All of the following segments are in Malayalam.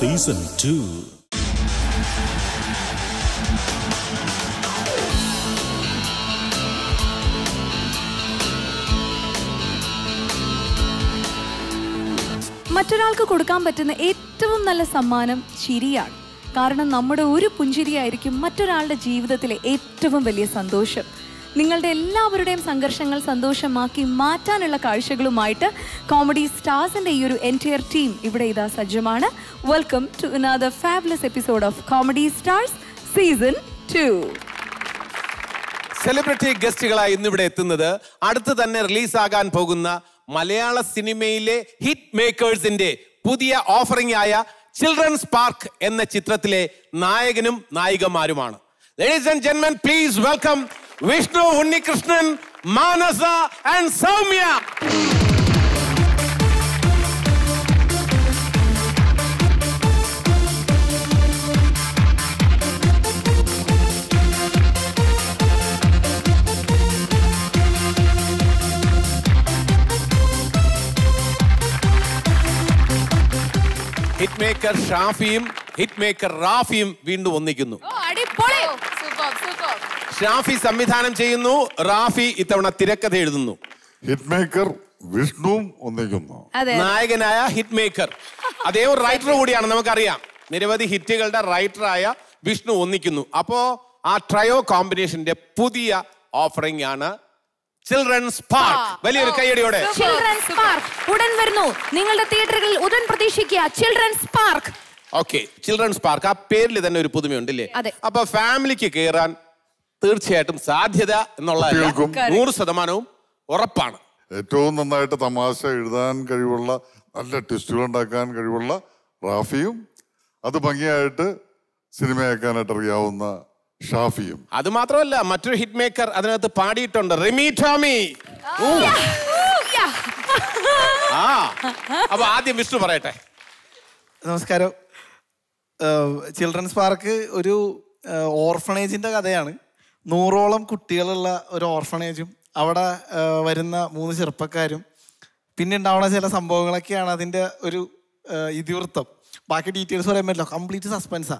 സീസൺ ടു മറ്റൊരാൾക്ക് കൊടുക്കാൻ പറ്റുന്ന ഏറ്റവും നല്ല സമ്മാനം ചിരിയാണ് കാരണം നമ്മുടെ ഒരു പുഞ്ചിരിയായിരിക്കും മറ്റൊരാളുടെ ജീവിതത്തിലെ ഏറ്റവും വലിയ സന്തോഷം നിങ്ങളുടെ എല്ലാവരുടെയും സംഘർഷങ്ങൾ സന്തോഷമാക്കി മാറ്റാനുള്ള കാഴ്ചകളുമായിട്ട് കോമഡി സ്റ്റാർസിന്റെ ഈ ഒരു എൻറ്റയർ ടീം ഇവിടെ ഇതാ സജ്ജമാണ് welcome to another fabulous episode of comedy stars season two celebrity ഗസ്റ്റുകളായി ഇന്നിവിടെ എത്തുന്നത് അടുത്ത് തന്നെ റിലീസാകാൻ പോകുന്ന മലയാള സിനിമയിലെ ഹിറ്റ് മേക്കേഴ്സിന്റെ പുതിയ ഓഫറിംഗ് ആയ ചിൽഡ്രൻസ് പാർക്ക് എന്ന ചിത്രത്തിലെ നായകനും നായികമാരുമാണ് ലേഡീസ് ആൻഡ് ജെന്മൻ please welcome Vishnu Unnikrishnan Manasa and Soumya hit maker ഷാഫിയും ഹിറ്റ് മേക്കർ റാഫിയും വീണ്ടും ഒന്നിക്കുന്നു ഷാഫി സംവിധാനം ചെയ്യുന്നു റാഫി ഇത്തവണ തിരക്കഥ എഴുതുന്നു ഹിറ്റ് മേക്കർ വിഷ്ണുവും ഒന്നിക്കുന്നു അതെ നായകനായ ഹിറ്റ് മേക്കർ അതേ ഒരു റൈറ്റർ കൂടിയാണ് നമുക്കറിയാം നിരവധി ഹിറ്റുകളുടെ റൈറ്ററായ വിഷ്ണു ഒന്നിക്കുന്നു അപ്പോ ആ ട്രയോ കോമ്പിനേഷന്റെ പുതിയ ഓഫറിംഗ് ആണ് ചിൽഡ്രൻസ് പാർക്ക് വലിയൊരു കൈയടിയോടെ ചിൽഡ്രൻസ് പാർക്ക് ഉടൻ വരുന്നു നിങ്ങളുടെ തിയേറ്ററുകളിൽ ഉടൻ പ്രതീക്ഷിക്കുക children's park okay children's park ആ പേരിൽ തന്നെ ഒരു പുതുമയുണ്ടല്ലേ അതെ. അപ്പൊ ഫാമിലിക്ക് കയറാൻ തീർച്ചയായിട്ടും സാധ്യത എന്നുള്ളതല്ല കുട്ടികൾക്കും. നൂറ് ശതമാനവും ഉറപ്പാണ് ഏറ്റവും നന്നായിട്ട് തമാശ എഴുതാൻ കഴിവുള്ള നല്ല ട്വിസ്റ്റുകൾ ഉണ്ടാക്കാൻ കഴിവുള്ള റാഫിയും അത് ഭംഗിയായിട്ട് സിനിമയാക്കാനായിട്ട് അറിയാവുന്ന ഷാഫിയും അത് മാത്രമല്ല മറ്റൊരു ഹിറ്റ് മേക്കർ അതിനകത്ത് പാടിയിട്ടുണ്ട് റിമി ടോമി ഊ. ആ അപ്പൊ ആദ്യം വിഷ്ണു പറയട്ടെ നമസ്കാരം ചിൽഡ്രൻസ് പാർക്ക് ഒരു ഓർഫണേജിന്റെ കഥയാണ് നൂറോളം കുട്ടികളുള്ള ഒരു ഓർഫണേജും അവിടെ ആ, വരുന്ന മൂന്ന് ചെറുപ്പക്കാരും പിന്നെ ഉണ്ടാവുന്ന ചില സംഭവങ്ങളൊക്കെയാണ് അതിന്റെ ഒരു ആ, ഇതിവൃത്തം ബാക്കി ഡീറ്റെയിൽസ് പറയാൻ പറ്റില്ല കംപ്ലീറ്റ് സസ്പെൻസാ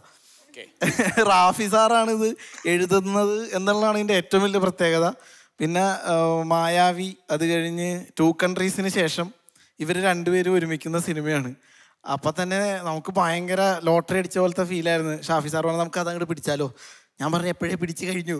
റാഫി സാറാണ് ഇത് എഴുതുന്നത് എന്നുള്ളതാണ് ഇതിന്റെ ഏറ്റവും വലിയ പ്രത്യേകത പിന്നെ ആ, മായാവി അത് കഴിഞ്ഞ് ടു കൺട്രീസിന് ശേഷം ഇവർ രണ്ടുപേരും ഒരുമിക്കുന്ന സിനിമയാണ് അപ്പൊ തന്നെ നമുക്ക് ഭയങ്കര ലോട്ടറി അടിച്ച പോലത്തെ ഫീലായിരുന്നു ഷാഫി സാർ പറഞ്ഞാൽ നമുക്ക് അതങ്ങോട്ട് പിടിച്ചാലോ ഞാൻ പറഞ്ഞു എപ്പോഴേ പിടിച്ചു കഴിഞ്ഞു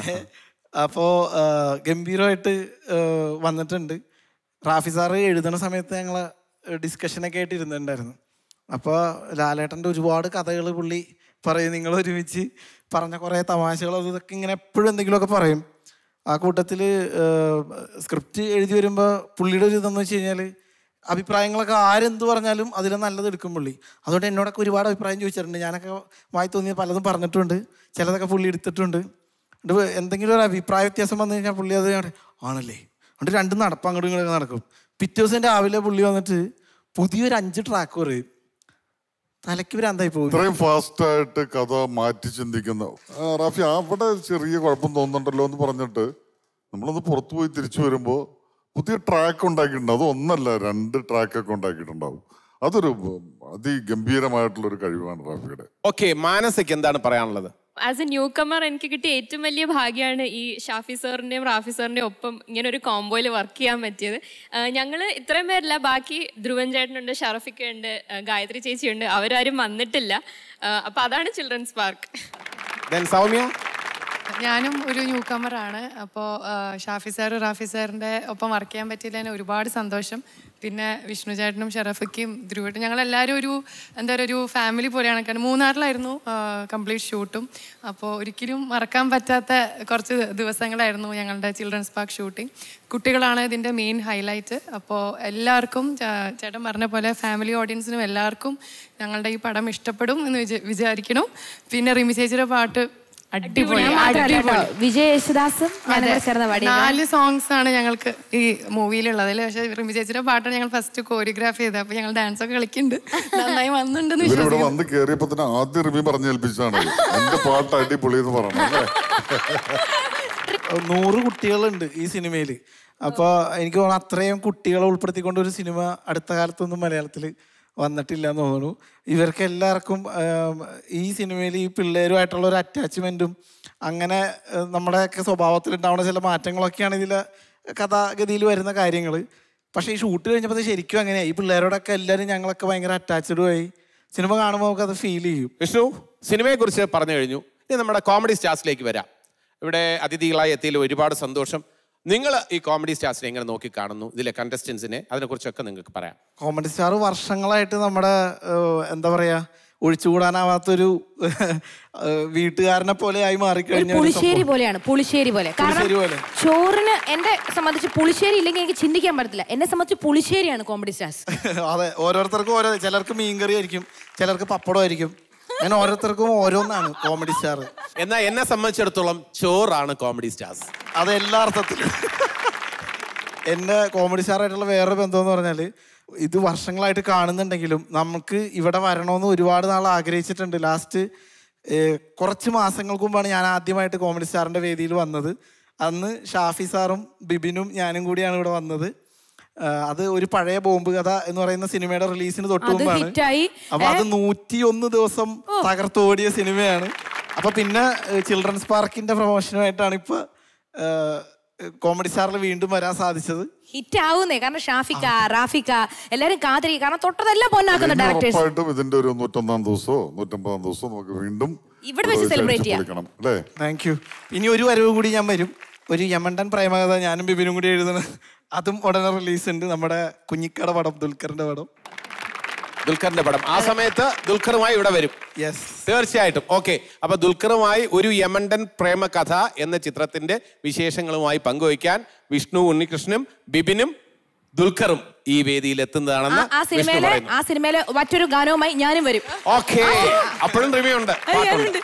അപ്പോൾ ഗംഭീരമായിട്ട് ആ, വന്നിട്ടുണ്ട് റാഫി സാറ് എഴുതുന്ന സമയത്ത് ഞങ്ങൾ ഡിസ്കഷനൊക്കെ ആയിട്ട് ഇരുന്നിട്ടുണ്ടായിരുന്നു അപ്പോൾ ലാലേട്ടൻ്റെ ഒരുപാട് കഥകൾ പുള്ളി പറയും നിങ്ങൾ ഒരുമിച്ച് പറഞ്ഞ കുറേ തമാശകൾ അതും ഇതൊക്കെ ഇങ്ങനെ എപ്പോഴും എന്തെങ്കിലുമൊക്കെ പറയും ആ കൂട്ടത്തിൽ സ്ക്രിപ്റ്റ് എഴുതി വരുമ്പോൾ പുള്ളിയുടെ ഒരു ഇതെന്ന് വെച്ച് കഴിഞ്ഞാൽ അഭിപ്രായങ്ങളൊക്കെ ആരെന്ത് പറഞ്ഞാലും അതിൽ നല്ലത് എടുക്കും പുള്ളി അതുകൊണ്ട് എന്നോടൊക്കെ ഒരുപാട് അഭിപ്രായം ചോദിച്ചിട്ടുണ്ട് ഞാനൊക്കെ വായി തോന്നിയ പലതും പറഞ്ഞിട്ടുണ്ട് ചിലതൊക്കെ പുള്ളി എടുത്തിട്ടുണ്ട് എന്നിട്ട് എന്തെങ്കിലും ഒരു അഭിപ്രായ വ്യത്യാസം വന്നു കഴിഞ്ഞാൽ പുള്ളി അത് ഇങ്ങോട്ട് ആണല്ലേ എന്നിട്ട് രണ്ടും നടപ്പം അങ്ങോട്ടും ഇങ്ങോട്ടും നടക്കും പിറ്റേ ദിവസം രാവിലെ പുള്ളി വന്നിട്ട് പുതിയൊരു അഞ്ച് ട്രാക്ക് പറയും തലയ്ക്ക് ഭ്രാന്തായി പോകും ഇത്രയും ഫാസ്റ്റ് ആയിട്ട് കഥ മാറ്റി ചിന്തിക്കുന്ന ആ, റാഫി അവിടെ ചെറിയ കുഴപ്പം തോന്നുന്നുണ്ടല്ലോ എന്ന് പറഞ്ഞിട്ട് നമ്മളൊന്ന് പുറത്തു പോയി തിരിച്ചു വരുമ്പോൾ പുതിയ ട്രാക്ക് ഉണ്ടാക്കിയിട്ടുണ്ട് അത് ഒന്നല്ല രണ്ട് ട്രാക്കൊക്കെ ഉണ്ടാക്കിയിട്ടുണ്ടാവും അതൊരു അതിഗംഭീരമായിട്ടുള്ള ഒരു കഴിവാണ് റാഫിയുടെ ഓക്കെ മാനസയ്ക്ക് എന്താണ് പറയാനുള്ളത് ആസ് എ ന്യൂ കമർ എനിക്ക് കിട്ടിയ ഏറ്റവും വലിയ ഭാഗ്യമാണ് ഈ ഷാഫി സാറിന്റെയും റാഫി സാറിന്റെയും ഒപ്പം ഇങ്ങനെ ഒരു കോംബോയിൽ വർക്ക് ചെയ്യാൻ പറ്റിയത് ഞങ്ങൾ ഇത്രയും പേരില്ല ബാക്കി ധ്രുവൻ ചേട്ടനുണ്ട് ഷറഫിക്ക ഉണ്ട് ആ, ഗായത്രി ചേച്ചിയുണ്ട് അവരാരും വന്നിട്ടില്ല ആ, അപ്പൊ അതാണ് ചിൽഡ്രൻസ് പാർക്ക് Then സൗമ്യ ഞാനും ഒരു ന്യൂ കമറാണ് അപ്പോൾ ഷാഫി സാർ റാഫി സാറിൻ്റെ ഒപ്പം വർക്ക് ചെയ്യാൻ പറ്റിയതിൽ ഒരുപാട് സന്തോഷം പിന്നെ വിഷ്ണു ചേട്ടനും ഷറഫയ്ക്കും ധ്രുവട്ടും ഞങ്ങളെല്ലാവരും ഒരു എന്താ പറയുക ഒരു ഫാമിലി പോലെയാണ് കാരണം മൂന്നാറിലായിരുന്നു കംപ്ലീറ്റ് ഷൂട്ടും അപ്പോൾ ഒരിക്കലും മറക്കാൻ പറ്റാത്ത കുറച്ച് ദിവസങ്ങളായിരുന്നു ഞങ്ങളുടെ ചിൽഡ്രൻസ് പാർക്ക് ഷൂട്ടിംഗ് കുട്ടികളാണ് ഇതിൻ്റെ മെയിൻ ഹൈലൈറ്റ് അപ്പോൾ എല്ലാവർക്കും ചേ- ചേട്ടൻ പറഞ്ഞ പോലെ ഫാമിലി ഓഡിയൻസിനും എല്ലാവർക്കും ഞങ്ങളുടെ ഈ പടം ഇഷ്ടപ്പെടും എന്ന് വിചാ- വിചാരിക്കണം പിന്നെ റിമി ചേച്ചിയുടെ പാട്ട് അടിപൊളി അടിപൊളി വിജയ് യേശുദാസും ഞാനും കൂടെ ചേർന്ന പാടി നാല് സോങ്സ് ആണ് ഞങ്ങൾക്ക് ഈ മൂവിയിലുള്ളത് അതിൽ പക്ഷെ റിമി ചേച്ചിയുടെ പാട്ടാണ് ഞങ്ങൾ ഫസ്റ്റ് കോറിയോഗ്രാഫ് ചെയ്തത് അപ്പൊ ഞങ്ങൾ ഡാൻസ് ഒക്കെ കളിക്കുന്നുണ്ട് നന്നായി വന്നിട്ടുണ്ടെന്ന് ഇവരിവിടെ വിശ്വസിക്കുന്നു വന്ന് കയറിയപ്പോ തന്നെ ആദ്യം റിമി പറഞ്ഞേൽപ്പിച്ചാണ് എന്റെ പാട്ട് അടിപൊളി എന്ന് പറഞ്ഞു അല്ലേ നൂറ് കുട്ടികളുണ്ട് ഈ സിനിമയിൽ അപ്പോൾ എനിക്ക് തോന്നുന്നു അത്രയും കുട്ടികളെ ഉൾപ്പെടുത്തിക്കൊണ്ട് ഒരു സിനിമ അടുത്ത കാലത്തൊന്നും മലയാളത്തിൽ വന്നിട്ടില്ല എന്ന് തോന്നുന്നു ഇവർക്ക് എല്ലാവർക്കും ആം, ഈ സിനിമയിൽ ഈ പിള്ളേരുമായിട്ടുള്ള ഒരു അറ്റാച്ച്മെൻറ്റും അങ്ങനെ ഏഹ്, നമ്മുടെയൊക്കെ സ്വഭാവത്തിൽ ഉണ്ടാവുന്ന ചില മാറ്റങ്ങളൊക്കെയാണ് ഇതിലെ കഥാഗതിയിൽ വരുന്ന കാര്യങ്ങൾ പക്ഷേ ഈ ഷൂട്ട് കഴിഞ്ഞപ്പോൾ അത് ശരിക്കും അങ്ങനെയായി ഈ പിള്ളേരോടൊക്കെ എല്ലാവരും ഞങ്ങളൊക്കെ ഭയങ്കര അറ്റാച്ച്ഡും ആയി സിനിമ കാണുമ്പോൾ നമുക്കത് ഫീൽ ചെയ്യും വിഷ്ണു സിനിമയെ കുറിച്ച് പറഞ്ഞു കഴിഞ്ഞു ഇനി നമ്മുടെ കോമഡി സ്റ്റാർസിലേക്ക് വരാം ഇവിടെ അതിഥികളായി എത്തിയതിൽ ഒരുപാട് സന്തോഷം നിങ്ങൾ ഈ കോമഡി സ്റ്റാർസിനെ എങ്ങനെ നോക്കി കാണുന്നു ഇതിലെ കണ്ടസ്റ്റൻസിനെ അതിനെക്കുറിച്ചൊക്കെ നിങ്ങൾക്ക് പറയാം കോമഡി സ്റ്റാർ വർഷങ്ങളായിട്ട് നമ്മുടെ ഏഹ്, എന്താ പറയാ ഒഴിച്ചുകൂടാനാവാത്തൊരു ഏഹ്, വീട്ടുകാരനെ പോലെ ആയി ഒരു മാറിക്കഴിഞ്ഞ ഒരു പുളിശ്ശേരി സംഭവം. പോലെയാണ് പുളിശ്ശേരി പോലെ പുളിശ്ശേരി പോലെ. കാരണം ചോറിന് എന്നെ സംബന്ധിച്ച് പുളിശ്ശേരി ഇല്ലെങ്കിൽ എനിക്ക് ചിന്തിക്കാൻ പറ്റത്തില്ല എന്നെ സംബന്ധിച്ച് പുളിശ്ശേരിയാണ് കോമഡി സ്റ്റാർസ് അതെ ഓരോരുത്തർക്കും ഓരോ ചിലർക്ക് മീൻകറി ആയിരിക്കും ചിലർക്ക് പപ്പടം ആയിരിക്കും അങ്ങനെ ഓരോരുത്തർക്കും ഓരോന്നാണ് കോമഡി സ്റ്റാർ എന്നാൽ എന്നെ സംബന്ധിച്ചിടത്തോളം ചോറാണ് കോമഡി സ്റ്റാർസ് അത് എല്ലാ അർത്ഥത്തിലും എൻ്റെ കോമഡി സ്റ്റാറായിട്ടുള്ള വേറൊരു ബന്ധം എന്ന് പറഞ്ഞാൽ ഇത് വർഷങ്ങളായിട്ട് കാണുന്നുണ്ടെങ്കിലും നമുക്ക് ഇവിടെ വരണമെന്ന് ഒരുപാട് നാൾ ആഗ്രഹിച്ചിട്ടുണ്ട് ലാസ്റ്റ് കുറച്ച് മാസങ്ങൾക്ക് മുമ്പാണ് ഞാൻ ആദ്യമായിട്ട് കോമഡി സ്റ്റാറിൻ്റെ വേദിയിൽ വന്നത് അന്ന് ഷാഫി സാറും ബിബിനും ഞാനും കൂടിയാണ് ഇവിടെ വന്നത് ആ, അത് ഒരു പഴയ ബോംബ് കഥ എന്ന് പറയുന്ന സിനിമയുടെ റിലീസിന് തൊട്ട് അത് മുമ്പാണ് ഹിറ്റായി. അപ്പൊ അത് നൂറ്റി ഒന്ന് ദിവസം തകർത്തോടിയ സിനിമയാണ് അപ്പൊ പിന്നെ ചിൽഡ്രൻസ് പാർക്കിന്റെ പ്രൊമോഷനുമായിട്ടാണ് ഇപ്പൊ കോമഡി സ്റ്റാറിൽ വീണ്ടും വരാൻ സാധിച്ചത് ഹിറ്റ് ആവുന്നേ കാരണം ഷാഫിക്ക റാഫിക്ക എല്ലാരും കാതരി കാരണം തൊട്ടതെല്ലാം പൊന്നാക്കുന്ന ഇനി ഡയറക്ടേഴ്സ് ഉറപ്പായിട്ടും ഇതിന്റെ ഒരു നൂറ്റൊന്നാം ദിവസമോ നൂറ്റമ്പതാം ദിവസമോ നമുക്ക് വീണ്ടും ഇവിടെ വെച്ച് celebrate ചെയ്യാം. പൊളിക്കണം അല്ലേ താങ്ക് യു ഇനി ഒരു വരവ് കൂടി ഞാൻ വരും ഒരു യമണ്ടൻ പ്രേമകഥ ഞാനും ബിബിനും കൂടി എഴുതണ അതും ഉടനെ റിലീസ് ഉണ്ട് നമ്മുടെ കുഞ്ഞിക്കട പടം ദുൽഖറിന്റെ പടം ദുൽഖറിന്റെ പടം ആ സമയത്ത് ദുൽഖറുമായി ഇവിടെ വരും യെസ് തീർച്ചയായിട്ടും ഓക്കെ അപ്പൊ ദുൽഖറുമായി ഒരു യമണ്ടൻ പ്രേമകഥ എന്ന ചിത്രത്തിന്റെ വിശേഷങ്ങളുമായി പങ്കുവയ്ക്കാൻ വിഷ്ണു ഉണ്ണികൃഷ്ണനും ബിബിനും ദുൽഖറും ഈ വേദിയിൽ എത്തുന്നതാണെന്ന് ആ വിഷ്ണു സിനിമയിലെ പറയുന്നു ആ സിനിമയിലെ മറ്റൊരു ഗാനവുമായി ഞാനും വരും ഓക്കെ അപ്പോഴും റിവ്യൂ ഉണ്ട് ആ, പാട്ടുണ്ട്. ഞാനുണ്ട്.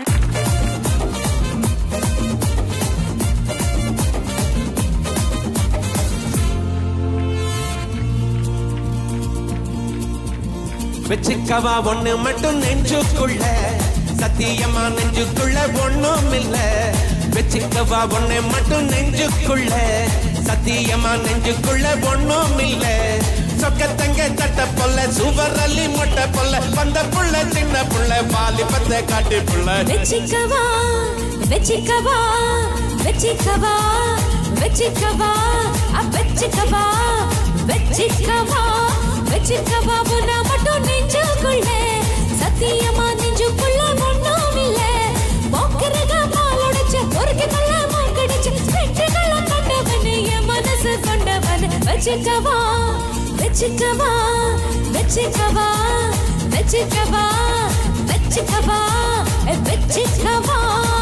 வச்சுக்கவா ஒண்ணு மட்டும் நெஞ்சுக்குள்ள சத்தியமா நெஞ்சுக்குள்ள ஒண்ணும் இல்ல வச்சுக்கவா ஒண்ணு மட்டும் நெஞ்சுக்குள்ள சத்தியமா நெஞ்சுக்குள்ள ஒண்ணும் இல்ல சொக்க தங்க தட்ட பொல்ல சுவரலி மொட்டை பொல்ல வந்த புள்ள சின்ன புள்ள வாலிபத்தை காட்டி புள்ள வெச்சிக்கவா வெச்சிக்கவா வெச்சிக்கவா வெச்சிக்கவா அ வெச்சிக்கவா வெச்சிக்கவா வெச்சிக்கவா உன்னை மட்டும் நெஞ்சுக்குள்ள சத்தியமா நெஞ்சுக்குள்ள ஒண்ணும் இல்ல போக்குறத பாலொடைச்ச பொறுக்கி நல்ல மூக்கடிச்ச வெற்றிகள கண்டவன் என் மனசு கொண்டவன் வெச்சிக்கவா வெச்சிக்கவா வெச்சிக்கவா வெச்சிக்கவா வெச்சிக்கவா வெச்சிக்கவா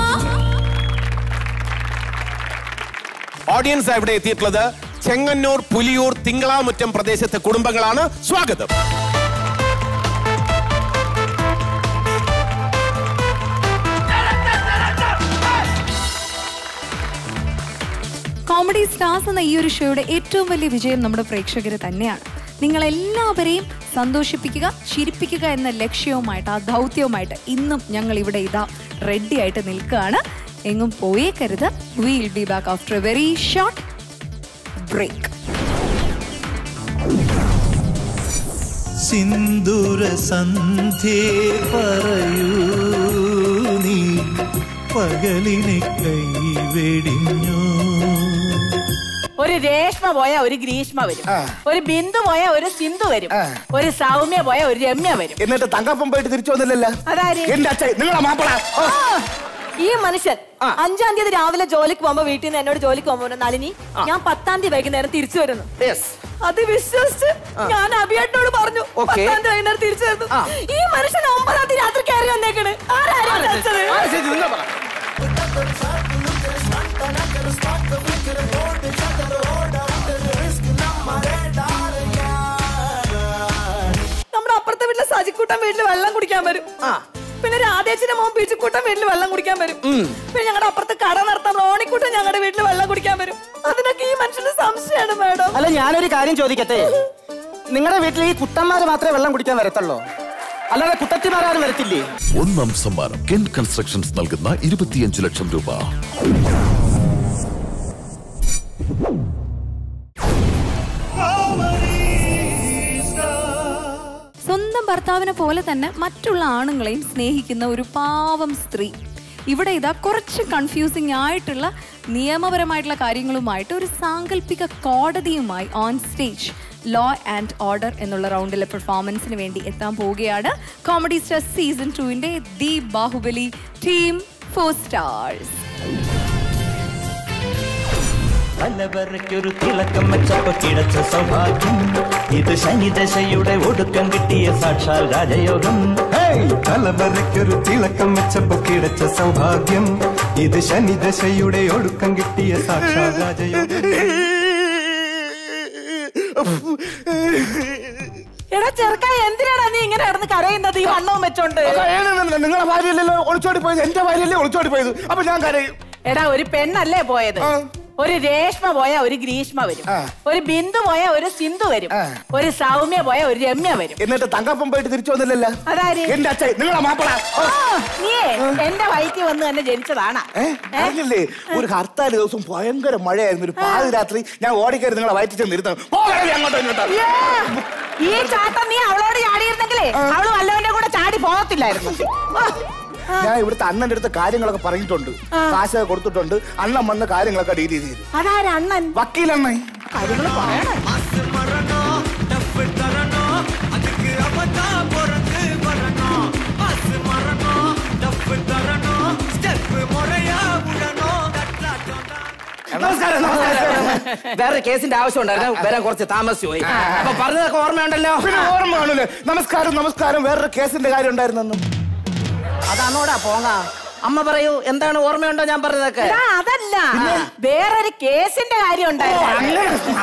ഓഡിയൻസ് ഇവിടെ എത്തിയിട്ടുള്ളത് ചെങ്ങന്നൂർ പുലിയൂർ തിങ്കളാമുറ്റം പ്രദേശത്തെ കുടുംബങ്ങളാണ് സ്വാഗതം കോമഡി സ്റ്റാർസ് എന്ന ഈ ഒരു ഷോയുടെ ഏറ്റവും വലിയ വിജയം നമ്മുടെ പ്രേക്ഷകർ തന്നെയാണ് നിങ്ങൾ എല്ലാവരെയും സന്തോഷിപ്പിക്കുക ചിരിപ്പിക്കുക എന്ന ലക്ഷ്യവുമായിട്ട് ആ ദൗത്യവുമായിട്ട് ഇന്നും ഞങ്ങൾ ഇവിടെ ഇതാ റെഡി ആയിട്ട് നിൽക്കുകയാണ് എങ്ങും പോയേക്കരുത് will be back after a very short break സിന്ദൂര സന്ധ്യേ പറയൂ നീ പകലിനെ കൈവെടിഞ്ഞോ ഒരു രേഷ്മ പോയ ഒരു ഗ്രീഷ്മ വരും ഒരു ബിന്ദു പോയ ഒരു സിന്ധു വരും ഒരു സൗമ്യ പോയ ഒരു രമ്യ വരും എന്നിട്ട് തങ്കപ്പം പോയിട്ട് തിരിച്ചു വന്നില്ലല്ലോ അതാര് എന്റെ അച്ഛൻ നിങ്ങളെ മാപ്പിള ആ, ഈ മനുഷ്യൻ അഞ്ചാം തീയതി രാവിലെ ജോലിക്ക് പോകുമ്പോ വീട്ടിൽ നിന്ന് എന്നോട് ജോലിക്ക് പോകുമ്പോ നളിനി ഞാൻ പത്താം തീയതി വൈകുന്നേരം തിരിച്ചു വരുന്നു അത് വിശ്വസിച്ച് ഞാൻ അഭിയേട്ടനോട് പറഞ്ഞു Okay. പത്താം തീയതി വൈകുന്നേരം തിരിച്ചു വരുന്നു ഈ മനുഷ്യൻ ഒമ്പതാം തീയതി രാത്രി കയറി വന്നേക്കണ് ആരാരും ചതിച്ചത്? നമ്മുടെ അപ്പുറത്തെ വീട്ടിലെ സജിക്കൂട്ടൻ വീട്ടിൽ വെള്ളം കുടിക്കാൻ വരും പിന്നെ രാധേച്ചിന്റെ മോൻ ബിജുക്കൂട്ടൻ വീട്ടിൽ വെള്ളം കുടിക്കാൻ വരും പിന്നെ ഞങ്ങളുടെ അപ്പുറത്ത് കട നടത്താൻ റോണിക്കൂട്ടൻ ഞങ്ങളുടെ വീട്ടിൽ വെള്ളം കുടിക്കാൻ വരും അതിനൊക്കെ ഈ മനുഷ്യന് സംശയമാണ് മാഡം അല്ല ഞാനൊരു കാര്യം ചോദിക്കട്ടെ നിങ്ങളുടെ വീട്ടിൽ ഈ കുട്ടന്മാര് മാത്രമേ വെള്ളം കുടിക്കാൻ വരത്തുള്ളൂ അല്ലാതെ കുട്ടത്തിമാരും വരത്തില്ലേ ഒന്നാം സമ്മാനം കെൻ കൺസ്ട്രക്ഷൻസ് നൽകുന്ന ഇരുപത്തിയഞ്ച് ലക്ഷം രൂപ ഭർത്താവിനെ പോലെ തന്നെ മറ്റുള്ള ആണുങ്ങളെയും സ്നേഹിക്കുന്ന ഒരു പാവം സ്ത്രീ ഇവിടെ ഇതാ കുറച്ച് കൺഫ്യൂസിങ് ആയിട്ടുള്ള നിയമപരമായിട്ടുള്ള കാര്യങ്ങളുമായിട്ട് ഒരു സാങ്കല്പിക കോടതിയുമായി on stage law and order എന്നുള്ള റൗണ്ടിലെ പെർഫോമൻസിന് വേണ്ടി എത്താൻ പോവുകയാണ് കോമഡി സ്റ്റാർ സീസൺ ടുവിന്റെ the Baahubali team four stars പലവർക്കൊരു തിളക്കം വെച്ചപ്പോ കിടച്ച സൗഭാഗ്യം ഇത് ശനിദശയുടെ ഒടുക്കം കിട്ടിയ സാക്ഷാൽ രാജയോഗം തലവരയ്ക്കൊരു തിളക്കം വെച്ചപ്പോ കിടച്ച സൗഭാഗ്യം ഇത് ശനിദശയുടെ ഒടുക്കം കിട്ടിയ സാക്ഷാൽ രാജയോഗം എടാ ചെറുക്ക എന്തിനാടാ നീ ഇങ്ങനെ കിടന്ന് കരയുന്നത് ഈ വണ്ണവും വെച്ചോണ്ട് നിങ്ങളെ ഭാര്യയല്ലല്ലോ ഒളിച്ചോടി പോയത് എന്റെ ഭാര്യയല്ലേ ഒളിച്ചോടി പോയത് അപ്പൊ ഞാൻ കരയും എടാ ഒരു പെണ്ണല്ലേ പോയത് ഒരു രേഷ്മ പോയ ഒരു ഗ്രീഷ്മ വരും ഒരു ബിന്ദു പോയ ഒരു സിന്ധു വരും ഒരു സൗമ്യ പോയ ഒരു രമ്യ വരും എന്നിട്ട് തങ്കപ്പം പോയിട്ട് തിരിച്ചു വന്നില്ലല്ലോ അതാര് എന്റെ അച്ഛൻ നിങ്ങളെ മാപ്പിള ആ, നീയേ എന്റെ വയറ്റിൽ വന്ന് തന്നെ ജനിച്ചതാണ് അറിയില്ലേ ഒരു ഹർത്താൽ ദിവസം ഭയങ്കര മഴയായിരുന്നു ഒരു പാതി രാത്രി ഞാൻ ഓടിക്കരുത് നിങ്ങളെ വയറ്റിൽ ചെന്ന് ഇരുത്തണം പോകരുത് അങ്ങോട്ടോ ഇങ്ങോട്ടോ ഈ ചാട്ടം നീ അവളോട് ചാടിയിരുന്നെങ്കിലേ അവള് വല്ലവന്റെ കൂടെ ചാടി പോകത്തില്ലായിരുന്നു ഞാൻ ഇവിടുത്തെ അണ്ണന്റെ അടുത്ത് കാര്യങ്ങളൊക്കെ പറഞ്ഞിട്ടുണ്ട് കാശൊക്കെ കൊടുത്തിട്ടുണ്ട് അണ്ണൻ വന്ന് കാര്യങ്ങളൊക്കെ ഡീൽ ചെയ്തു അതാര് അണ്ണൻ വക്കീലണ്ണൻ കാര്യങ്ങൾ പറയണേ നമസ്കാരം നമസ്കാരം വേറെ കേസിന്റെ ആവശ്യം ഉണ്ടായിരുന്നു വരാൻ കുറച്ച് താമസിച്ചു പോയി അപ്പൊ പറഞ്ഞതൊക്കെ ഓർമ്മയുണ്ടല്ലോ പിന്നെ ഓർമ്മ കാണൂലേ നമസ്കാരം നമസ്കാരം വേറൊരു കേസിന്റെ കാര്യം ഉണ്ടായിരുന്നെന്ന് അതാണോടാ പോങ്ങ അമ്മ പറയൂ എന്താണ് ഓർമ്മയുണ്ടോ ഞാൻ പറഞ്ഞതൊക്കെ എടാ, അതല്ല വേറൊരു കേസിന്റെ കാര്യം ഉണ്ടായിരുന്നു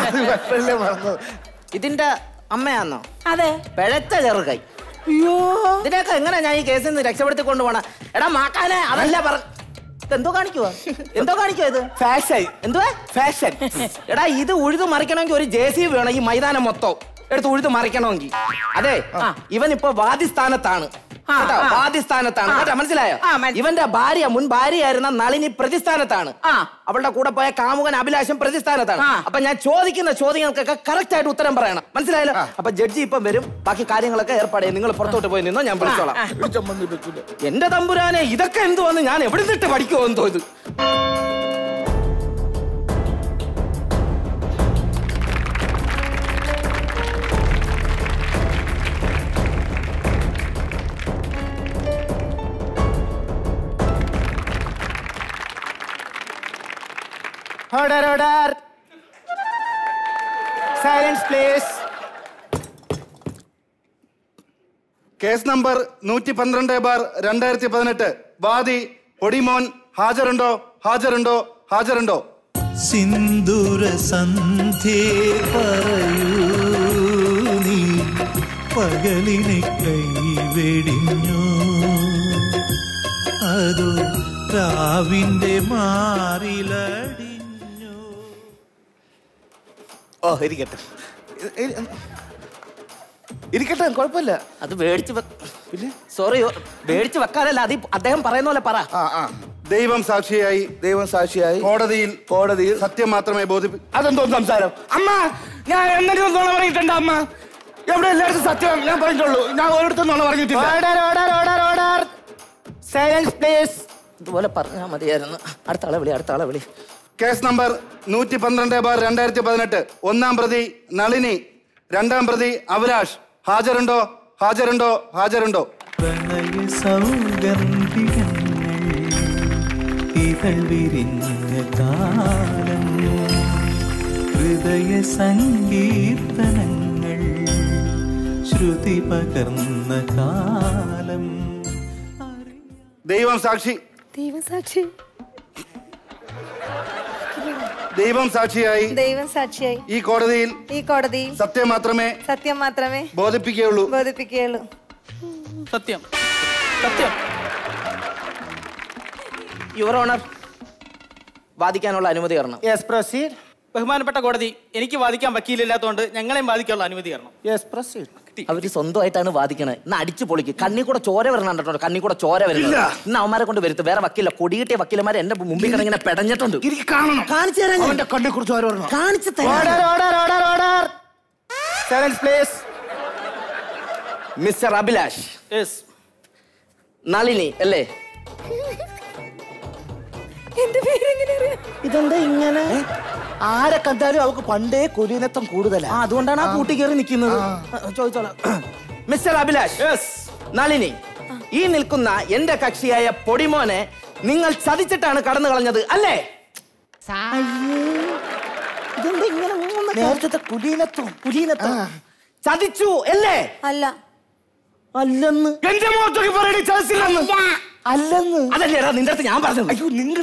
ഇതിന്റെ അമ്മയാന്നോ അതെ പിഴച്ച ചെറുകൈ ഇതിനൊക്കെ എങ്ങനെ ഞാൻ ഈ കേസിൽ നിന്ന് രക്ഷപ്പെടുത്തി കൊണ്ടുപോണ എടാ മാക്കാനെ അതല്ല പറ എന്തോ കാണിക്കുവാ എന്തോ കാണിക്കുവാ ഇത് ഫാഷൻ എന്തുവാ ഫാഷൻ എടാ ഇത് ഉഴുതു മറിക്കണമെങ്കിൽ ഒരു ജെ സി ബി വേണം ഈ മൈതാനം മൊത്തം എടുത്ത് ഉഴുതു മറിക്കണമെങ്കിൽ അതെ ഇവൻ ഇപ്പൊ വാദിസ്ഥാനത്താണ് കേട്ടോ ആ. വാദിസ്ഥാനത്താണ് ആ. കേട്ടോ മനസ്സിലായോ ആ, മനസ്സിലായി. ഇവന്റെ ഭാര്യ മുൻ ഭാര്യയായിരുന്ന നളിനി പ്രതിസ്ഥാനത്താണ് അവളുടെ കൂടെ പോയ കാമുകൻ അഭിലാഷം പ്രതിസ്ഥാനത്താണ് അപ്പൊ ഞാൻ ചോദിക്കുന്ന ചോദ്യങ്ങൾക്കൊക്കെ കറക്റ്റ് ആയിട്ട് ഉത്തരം പറയണം മനസ്സിലായല്ലോ അപ്പൊ ജഡ്ജി ഇപ്പം വരും ബാക്കി കാര്യങ്ങളൊക്കെ ഏർപ്പാട് ചെയ്യും നിങ്ങൾ പുറത്തോട്ട് പോയി നിന്നോ ഞാൻ വിളിച്ചോളാം എന്റെ തമ്പുരാനെ ഇതൊക്കെ എന്തുവന്ന് ഞാൻ എവിടെ നിന്നിട്ട് പഠിക്കുമോ എന്തോ ഇത് order order silence please case number നൂറ്റി പന്ത്രണ്ട് ബാർ രണ്ടായിരത്തി പതിനെട്ട് വാദി പൊടിമോൻ ഹാജരുണ്ടോ ഹാജരുണ്ടോ ഹാജരുണ്ടോ സിന്ദൂര സന്ധ്യേ പറയൂ നീ പകലിനെ കൈവെടിഞ്ഞോ അതോ രാവിന്റെ മാറിലടി ഓ ഇരിക്കട്ടെ ഇ- ഇ- ഇരിക്കട്ടെ കുഴപ്പമില്ല അത് മേടിച്ച് പിന്നെ സോറി മേടിച്ച് വെക്കാനല്ല അത് ഈ അദ്ദേഹം പറയുന്ന പോലെ പറ ദൈവം സാക്ഷിയായി ദൈവം സാക്ഷിയായി കോടതിയിൽ കോടതിയിൽ സത്യം മാത്രമേ ബോധിപ്പി അതെന്തോ സംസാരം അമ്മ ഞാൻ എന്തെങ്കിലും നുണ പറഞ്ഞിട്ടുണ്ട് അമ്മ എവിടെ എല്ലായിടത്തും സത്യം ഞാൻ പറഞ്ഞിട്ടുള്ളൂ ഞാൻ ഒരിടത്തും നുണ പറഞ്ഞിട്ടില്ല order order order order silence please ഇതുപോലെ പറഞ്ഞാൽ മതിയായിരുന്നു അടുത്ത ആളെ വിളി അടുത്ത ആളെ വിളി കേസ് നമ്പർ നൂറ്റി പന്ത്രണ്ട് ബാർ രണ്ടായിരത്തി പതിനെട്ട് ഒന്നാം പ്രതി നളിനി രണ്ടാം പ്രതി അഭിലാഷ് ഹാജരുണ്ടോ ഹാജരുണ്ടോ ഹാജരുണ്ടോ പ്രണയ സൗഗന്ധികങ്ങൾ ഇതൾ വിരിഞ്ഞ കാലം ഹൃദയ സങ്കീർത്തനങ്ങൾ ശ്രുതി പകർന്ന കാലം ദൈവം സാക്ഷി ദൈവസാക്ഷി ദൈവം സാക്ഷിയായി ദൈവം സാക്ഷിയായി ഈ കോടതിയിൽ ഈ കോടതിയിൽ സത്യം മാത്രമേ സത്യം മാത്രമേ ബോധിപ്പിക്കുകയുള്ളൂ ബോധിപ്പിക്കുകയുള്ളൂ സത്യം സത്യം യുവർ ഓണർ വാദിക്കാനുള്ള അനുമതി തരണം യെസ് പ്രൊസീഡ് ബഹുമാനപ്പെട്ട കോടതി എനിക്ക് വാദിക്കാൻ വക്കീലില്ലാത്തതുകൊണ്ട് ഞങ്ങളെയും വാദിക്കാനുള്ള അനുമതി തരണം യെസ് പ്രൊസീഡ് അവര് സ്വന്തമായിട്ടാണ് വാദിക്കണത് ഇന്ന് അടിച്ചു പൊളിക്ക് കണ്ണി കൂടെ ചോര വരണം കണ്ടിട്ടുണ്ട് കണ്ണി കൂടെ ചോര വരുന്നത് ഇല്ല. ഇന്ന് അവന്മാരെ കൊണ്ട് വരുത്ത് വേറെ വക്കീല കൊടികിട്ടിയ വക്കീലന്മാരെ എന്റെ മുമ്പിൽ കിടന്ന് ഇങ്ങനെ പെടഞ്ഞിട്ടുണ്ട് കാണണം കാണിച്ചു തരാം ഞാൻ. അവന്റെ കണ്ണെ കുറിച്ച് ആര് പറഞ്ഞു കാണിച്ചു ഓർഡർ തരാം order order order silence please mister Abhilash Nalini അല്ലേ എന്റെ പേര് എങ്ങനെ അറിയാം ഇതെന്താ ഇങ്ങനെ ആരെ കണ്ടാലും അവൾക്ക് പണ്ടേ കുലീനത്വം കൂടുതലാ ആ, അതുകൊണ്ടാണ് ആ കൂട്ടി കയറി നിൽക്കുന്നത് ചോദിച്ചോളാം മിസ്റ്റർ അഭിലാഷ് നളിനി ഈ നിൽക്കുന്ന എന്റെ കക്ഷിയായ പൊടിമോനെ നിങ്ങൾ ചതിച്ചിട്ടാണ് കടന്നു കളഞ്ഞത് അല്ലേ ഇതെന്താ ഇങ്ങനെ മൂന്ന് നേരത്തെ കുലീനത്വം കുലീനത്വം ചതിച്ചു അല്ലേ അല്ല അല്ലെന്ന് എന്റെ മുഖത്തൊക്കെ പറയണേ ചതിച്ചില്ലെന്ന് അല്ലെന്ന് അതല്ലേ എടാ നിന്റെ അടുത്ത് ഞാൻ പറഞ്ഞത് അയ്യോ നിങ്ങൾ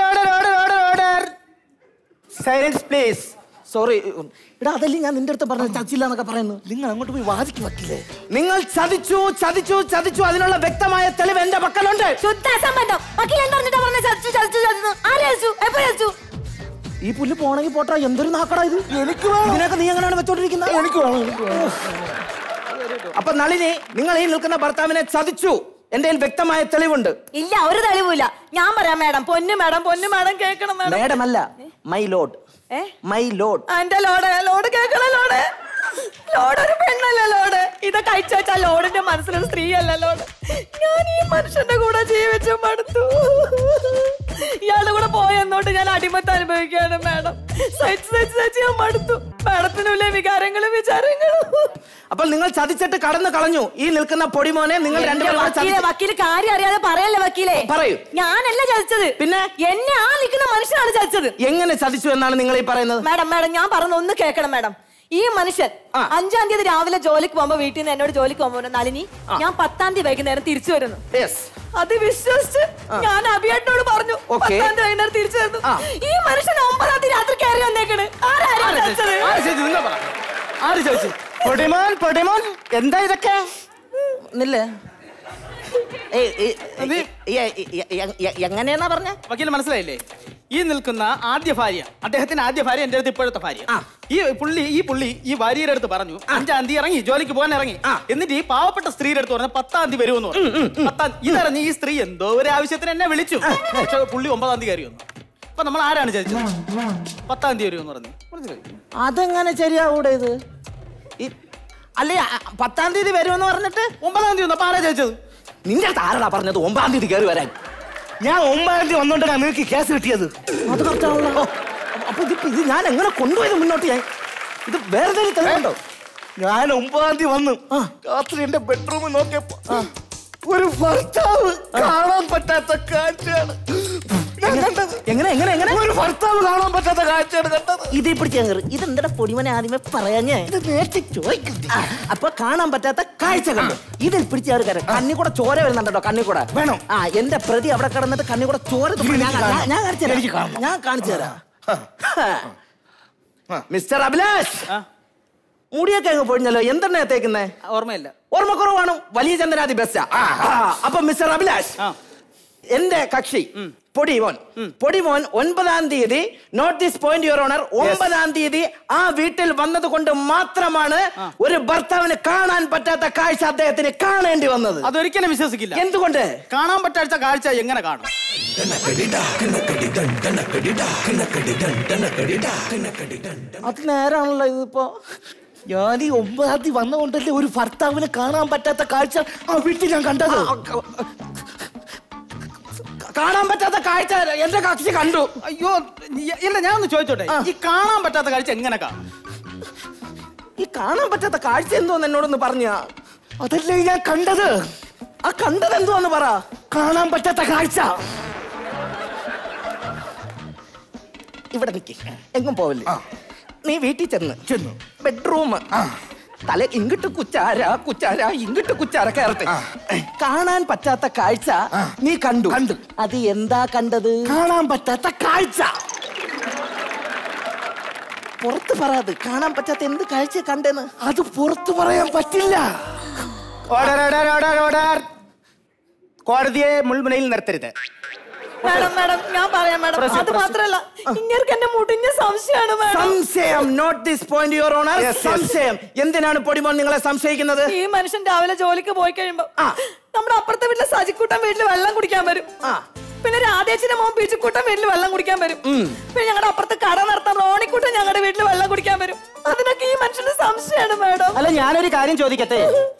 സൈലൻസ് പ്ലീസ് സോറി എടാ അതല്ലേ ഞാൻ നിന്റെ അടുത്ത് പറഞ്ഞത് ചതിച്ചില്ല എന്നൊക്കെ പറയുന്നു നിങ്ങൾ അങ്ങോട്ട് പോയി വാദിക്ക് വക്കില്ലേ നിങ്ങൾ ചതിച്ചു ചതിച്ചു ചതിച്ചു അതിനുള്ള വ്യക്തമായ തെളിവ് എന്റെ പക്കലുണ്ട് ശുദ്ധ അസംബന്ധം വക്കീൽ എന്താ പറഞ്ഞിട്ടാ പറഞ്ഞത് ചതിച്ചു ചതിച്ചു ചതിച്ചു ആര് ചതിച്ചു എപ്പോ ചതിച്ചു ഈ പുല്ല് പോണെങ്കിൽ പോട്ടാ എന്തൊരു നാക്കടാ ഇത് എനിക്ക് വേണം ഇതിനൊക്കെ നീ എങ്ങനെയാണ് വെച്ചോണ്ടിരിക്കുന്നത് എനിക്ക് വേണം എനിക്ക് വേണം അപ്പൊ നളിനി നിങ്ങൾ ഈ നിൽക്കുന്ന ഭർത്താവിനെ ചതിച്ചു എന്റെ കയ്യിൽ വ്യക്തമായ തെളിവുണ്ട് ഇല്ല ഒരു തെളിവില്ല ഞാൻ പറയാം മാഡം പൊന്നു മാഡം പൊന്നു മാഡം കേൾക്കണം മാഡം മേഡം അല്ല മൈ ലോഡ് ഏ? മൈ ലോഡ് എന്റെ ലോഡ് ലോഡ് കേൾക്കണം ലോഡ് ലോഡ് ഒരു പെണ്ണല്ല ലോഡ് ഇതൊക്കെ അയച്ചു വെച്ചാ ലോഡിന്റെ മനസ്സിലൊരു സ്ത്രീയല്ല ലോഡ് ഞാൻ ഈ മനുഷ്യന്റെ കൂടെ ജീവിച്ചു മടുത്തു ഇയാളുടെ കൂടെ പോയെന്നോട്ട് ഞാൻ അടിമത്ത് അനുഭവിക്കുകയാണ് മാഡം സഹിച്ച് സഹിച്ച് സഹിച്ച് ഞാൻ മടുത്തു മാഡത്തിനുള്ള വികാരങ്ങളും വിചാരങ്ങളും അപ്പോൾ നിങ്ങൾ ചതിച്ചിട്ട് കടന്നു കളഞ്ഞു ഈ നിൽക്കുന്ന പൊടിമോനെ നിങ്ങൾ എന്റെ രണ്ടുപേരും കൂടെ വക്കീലെ ചതിച്ചു. വക്കീല് കാര്യം അറിയാതെ പറയല്ലേ വക്കീലെ പറയൂ. ഞാനല്ല ചതിച്ചത് പിന്നെ? എന്നെ ആ നിൽക്കുന്ന മനുഷ്യനാണ് ചതിച്ചത് എങ്ങനെ ചതിച്ചു എന്നാണ് നിങ്ങൾ ഈ പറയുന്നത് മാഡം മാഡം ഞാൻ പറഞ്ഞ ഒന്ന് കേൾക്കണം മാഡം ഈ മനുഷ്യൻ അഞ്ചാം തീയതി രാവിലെ ജോലിക്ക് പോകുമ്പോ വീട്ടിൽ നിന്ന് എന്നോട് ജോലിക്ക് പോകുമ്പോ നളിനി ഞാൻ പത്താം തീയതി വൈകുന്നേരം തിരിച്ചു വരുന്നു യെസ് അത് വിശ്വസിച്ച് ഞാൻ അഭിയേട്ടനോട് പറഞ്ഞു Okay. പത്താം തീയതി വൈകുന്നേരം തിരിച്ചു വരുന്നു ഈ മനുഷ്യൻ ഒമ്പതാം തീയതി രാത്രി കയറി വന്നേക്കണ് ആരാരും ചതിച്ചത്? ആര് ചോദിച്ചു നിങ്ങൾ പറ ആര് ചോദിച്ചു പൊടിമോൻ പൊടിമോൻ എന്താ ഇതൊക്കെ നില്ലേ ഏയ്, ഏയ്, ഏയ്, ഏയ്, ഏയ്, ഏയ്, ഏയ്, എങ്ങനെയാന്നാ പറഞ്ഞ വക്കീൽ മനസ്സിലായില്ലേ ഈ നിൽക്കുന്ന ആദ്യ ഭാര്യ അദ്ദേഹത്തിന്റെ ആദ്യ ഭാര്യ എന്റെ അടുത്ത് ഇപ്പോഴത്തെ ഭാര്യ ഈ പുള്ളി ഈ പുള്ളി ഈ ഭാര്യയുടെ അടുത്ത് പറഞ്ഞു അഞ്ചാം തീയതി ഇറങ്ങി ജോലിക്ക് പോകാൻ ഇറങ്ങി എന്നിട്ട് ഈ പാവപ്പെട്ട സ്ത്രീയുടെ അടുത്ത് പറഞ്ഞു പത്താം തീയതി വരുമെന്ന് പറഞ്ഞു പത്താം ഇതറിഞ്ഞ് ഈ സ്ത്രീ എന്തോ ഒരു ആവശ്യത്തിന് എന്നെ വിളിച്ചു പക്ഷെ പുള്ളി ഒമ്പതാം തീയതി കയറി വന്നു അപ്പൊ നമ്മൾ ആരാണ് ചോദിച്ചത് പത്താം തീയതി വരുമെന്ന് പറഞ്ഞു മനസ്സിലായി അതെങ്ങനെ ശരിയാവൂടെ ഇത് ഈ അല്ലേ അ- പത്താം തീയതി വരുമെന്ന് പറഞ്ഞിട്ട് ഒമ്പതാം തീയതി വന്നു അപ്പൊ ആരാ ചോദിച്ചത് നിന്റെ അടുത്ത് ആരാടാ പറഞ്ഞത് ഒമ്പതാം തീയതി കയറി വരാൻ ഞാൻ ഒമ്പതാം തീയതി വന്നോണ്ടാണ് നിനക്ക് കേസ് കിട്ടിയത് അത് കറക്റ്റാണല്ലോ അപ്പൊ ഇത് ഇത് ഞാൻ എങ്ങനെ കൊണ്ടുപോയത് മുന്നോട്ട് ഞാൻ ഇത് വേറെ എന്തെങ്കിലും തെളിവുണ്ടോ ഞാൻ ഒമ്പതാം തീയതി വന്നു രാത്രി എന്റെ ബെഡ്റൂമിൽ നോക്കിയപ്പോ ഒരു ഭർത്താവ് കാണാൻ പറ്റാത്ത കാഴ്ചയാണ് ഞാൻ കണ്ടത് എങ്ങനെ എങ്ങനെ എങ്ങനെ ഒരു ഭർത്താവ് കാണാൻ പറ്റാത്ത കാഴ്ചയാണ് കണ്ടത് ഇത് പിടിച്ച് കയറി ഇതെന്താ പൊടിമനെ ആദ്യമേ പറയാഞ്ഞേ ഇത് നേരത്തെ ചോദിക്കുന്നു ആ, അപ്പൊ കാണാൻ പറ്റാത്ത കാഴ്ച കണ്ടു ഇതിൽ പിടിച്ച് കയറി കയറി കണ്ണി കൂടെ ചോര വരുന്നുണ്ടോ കണ്ണി കൂടെ വേണോ? ആ എന്റെ പ്രതി അവിടെ കിടന്നിട്ട് കണ്ണി കൂടെ ചോര തുപ്പി ഞാൻ എനിക്ക് കാണണം. ഞാൻ കാണിച്ചു എനിക്ക് തരാം കാണണം. ഞാൻ കാണിച്ചു തരാം മിസ്റ്റർ അഭിലാഷ് മുടിയൊക്കെ അങ്ങ് പൊഴിഞ്ഞല്ലോ എന്തെണ്ണ തേക്കുന്നേ ഓർമ്മയില്ല ഓർമ്മക്കുറവാണ് വലിയ ചന്ദ്രനാഥി ബെസ്റ്റാ അപ്പൊ മിസ്റ്റർ അഭിലാഷ് എന്റെ കക്ഷി പൊടിമോൻ പൊടിമോൻ ഒൻപതാം തീയതി note this point your honour ഒമ്പതാം തീയതി ആ വീട്ടിൽ വന്നത് കൊണ്ട് മാത്രമാണ് ഒരു ഭർത്താവിന് കാണാൻ പറ്റാത്ത കാഴ്ച അദ്ദേഹത്തിന് കാണേണ്ടി വന്നത് അതൊരിക്കലും വിശ്വസിക്കില്ല എന്തുകൊണ്ട് കാണാൻ പറ്റാത്ത കാഴ്ച എങ്ങനെ കാണും അത് നേരാണല്ലോ ഇതിപ്പോ ഞാൻ ഈ ഒമ്പതാം തീയതി വന്നുകൊണ്ടല്ലേ ഒരു ഭർത്താവിനെ കാണാൻ പറ്റാത്ത കാഴ്ച ആ വീട്ടിൽ ഞാൻ കണ്ടത് കാണാൻ പറ്റാത്ത കാഴ്ച എന്റെ കക്ഷി കണ്ടു അയ്യോ നീ- ഇല്ല ഞാൻ ഒന്ന് ചോദിച്ചോട്ടെ ഈ കാണാൻ പറ്റാത്ത കാഴ്ച എങ്ങനെ കാണും ഈ കാണാൻ പറ്റാത്ത കാഴ്ച എന്തോന്ന് എന്നോടൊന്ന് പറഞ്ഞ അതല്ലേ ഞാൻ കണ്ടത് ആ കണ്ടത് എന്തോന്ന് പറ കാണാൻ പറ്റാത്ത കാഴ്ച ഇവിടെ നിക്ക് എങ്ങും പോവില്ലേ നീ വീട്ടിൽ ചെന്ന് ചെന്നു ബെഡ്റൂം തല ഇങ്ങിട്ട് കുച്ചാര കുച്ചാര ഇങ്ങിട്ട് കുച്ചാര കയറട്ടെ കാണാൻ പറ്റാത്ത കാഴ്ച നീ കണ്ടു കണ്ടു അത് എന്താ കണ്ടത് കാണാൻ പറ്റാത്ത കാഴ്ച പുറത്ത് പറയാത് കാണാൻ പറ്റാത്ത എന്ത് കാഴ്ച കണ്ടെന്ന് അത് പുറത്തു പറയാൻ പറ്റില്ല ഓർഡർ ഓർഡർ ഓർഡർ ഓർഡർ കോടതിയെ മുൾമുനയിൽ നിർത്തരുത് മാഡം മാഡം ഞാൻ പറയാം മാഡം പ്രശ്നം, അത് പ്രശ്നം. മാത്രല്ല ഇങ്ങനെ എന്നെ മുടിഞ്ഞ സംശയമാണ് മാഡം സംശയം note this point your honour Yes, yes. സംശയം എന്തിനാണ് പൊടിമോൻ നിങ്ങളെ സംശയിക്കുന്നത് ഈ മനുഷ്യൻ രാവിലെ ജോലിക്ക് പോയി കഴിയുമ്പോ നമ്മുടെ അപ്പുറത്തെ വീട്ടിലെ സജിക്കൂട്ടൻ വീട്ടിൽ വെള്ളം കുടിക്കാൻ വരും പിന്നെ രാധേച്ചിന്റെ മോൻ ബിജുക്കൂട്ടൻ വീട്ടിൽ വെള്ളം കുടിക്കാൻ വരും പിന്നെ ഞങ്ങളുടെ അപ്പുറത്ത് കട നടത്താൻ റോണിക്കൂട്ടൻ ഞങ്ങളുടെ വീട്ടിൽ വെള്ളം കുടിക്കാൻ വരും അതിനൊക്കെ ഈ മനുഷ്യന് സംശയമാണ് മാഡം അല്ല ഞാനൊരു കാര്യം ചോദിക്കട്ടെ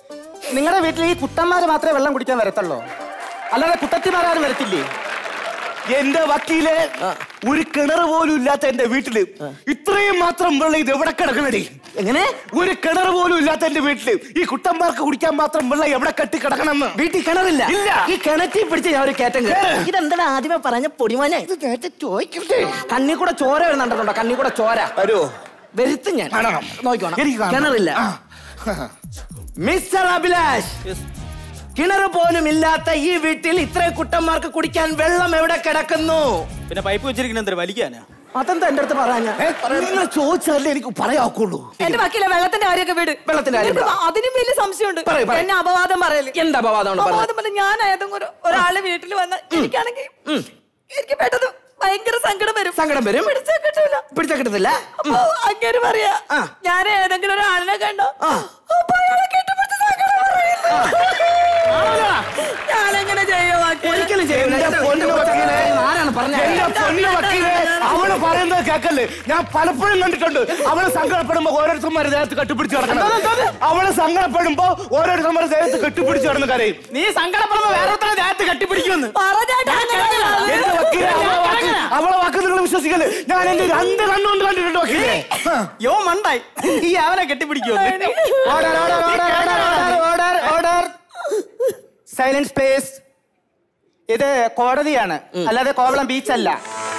നിങ്ങളുടെ വീട്ടിൽ ഈ കുട്ടന്മാര് മാത്രമേ വെള്ളം കുടിക്കാൻ വരത്തുള്ളൂ അല്ലാതെ കുട്ടത്തിമാരും വരത്തില്ലേ എന്റെ വക്കീലെ ഒരു കിണർ പോലും ഇല്ലാത്ത എന്റെ വീട്ടില് ഇത്രയും മാത്രം വെള്ളം ഇത് എവിടെ കിടക്കണടി എങ്ങനെ ഒരു കിണർ പോലും ഇല്ലാത്ത എന്റെ വീട്ടില് ഈ കുട്ടന്മാർക്ക് കുടിക്കാൻ മാത്രം വെള്ളം എവിടെ കെട്ടി കിടക്കണമെന്ന് വീട്ടിൽ കിണറില്ല ഇല്ല ഈ കിണറ്റിൽ പിടിച്ച് ഞാൻ ഒരു കയറ്റം കേറ്. ഇതെന്താ ആദ്യമേ പറഞ്ഞ പൊടിമോനെ ഇത് നേരത്തെ ചോദിക്കട്ടെ കണ്ണി കൂടെ ചോര വരുന്നുണ്ടോ കണ്ണി കൂടെ ചോര വരുമോ വരുത്തും ഞാൻ നോക്കിക്കോണം എനിക്ക് കാണണം. കിണറില്ല മിസ്റ്റർ അഭിലാഷ് കിണർ പോലും ഇല്ലാത്ത ഈ വീട്ടിൽ ഇത്രയും കുട്ടന്മാർക്ക് കുടിക്കാൻ വെള്ളം എവിടെ കിടക്കുന്നു പിന്നെ പൈപ്പ് വെച്ചിരിക്കുന്ന എന്തൊരു വലിക്കാനാ അതെന്താ എന്റെ അടുത്ത് പറയാ നിങ്ങൾ ചോദിച്ചാലേ എനിക്ക് പറയാക്കുള്ളൂ എന്റെ വക്കീലെ വെള്ളത്തിന്റെ കാര്യമൊക്കെ വിട് വെള്ളത്തിന്റെ കാര്യം നിങ്ങൾക്ക് വിടാം. അതിനും വലിയ സംശയമുണ്ട് പറയ്, പറയ്. എന്നെ അപവാദം പറയല് എന്താ അപവാദമാണ് പറഞ്ഞത്? അപവാദം പറഞ്ഞ ഞാൻ ഏതെങ്കിലും ഒരു ഒരാളെ വീട്ടിൽ വന്ന എനിക്കാണെങ്കിൽ എനിക്ക് പെട്ടെന്ന് ഭയങ്കര സങ്കടം വരും സങ്കടം വരും പിടിച്ചാ കിട്ടൂല പിടിച്ചാ കിട്ടത്തില്ല അപ്പൊ അങ്ങനെ പറയാ ഞാൻ ഏതെങ്കിലും ഒരാളിനെ കണ്ടോ അപ്പൊ അയാളെ കെട്ടിപ്പിടിച്ച് സങ്കടം പറയില്ല. ഞാനെങ്ങനെ ചെയ്യും വക്കീലെ? ഒരിക്കലും ചെയ്യൂല. എന്റെ പൊന്നു വക്കീലെ, ആരാണ് പറഞ്ഞത്? എന്റെ പൊന്നു വക്കീലെ, അവള് പറയുന്നത് കേക്കല്ലേ ഞാൻ പലപ്പോഴും കണ്ടിട്ടുണ്ട് അവള് സങ്കടപ്പെടുമ്പോ ഓരോരുത്തന്മാരെ ദേഹത്ത് കെട്ടിപ്പിടിച്ച് കിടക്കണം അവള് സങ്കടപ്പെടുമ്പോ ഓരോരുത്തന്മാരെ ദേഹത്ത് കെട്ടിപ്പിടിച്ച് കിടന്ന് കരയും നീ സങ്കടപ്പെടുമ്പോ വേറെ ദേഹത്ത് കെട്ടിപ്പിടിക്കുമെന്ന് പറഞ്ഞേട്ടാ അങ്ങനെയാണ്. എന്റെ വക്കീലെ അവളെ വാക്ക് അവളെ വാക്ക് നിങ്ങൾ വിശ്വസിക്കല്ലേ ഞാൻ എന്റെ രണ്ട് കണ്ണുകൊണ്ട് കണ്ടിട്ടുണ്ട് വക്കീലെ യോ മണ്ടായി ഈ അവനെ കെട്ടിപ്പിടിക്കുമെന്ന് order order order order order order silence please ഇത് കോടതിയാണ് അല്ലാതെ കോവളം ബീച്ച് അല്ല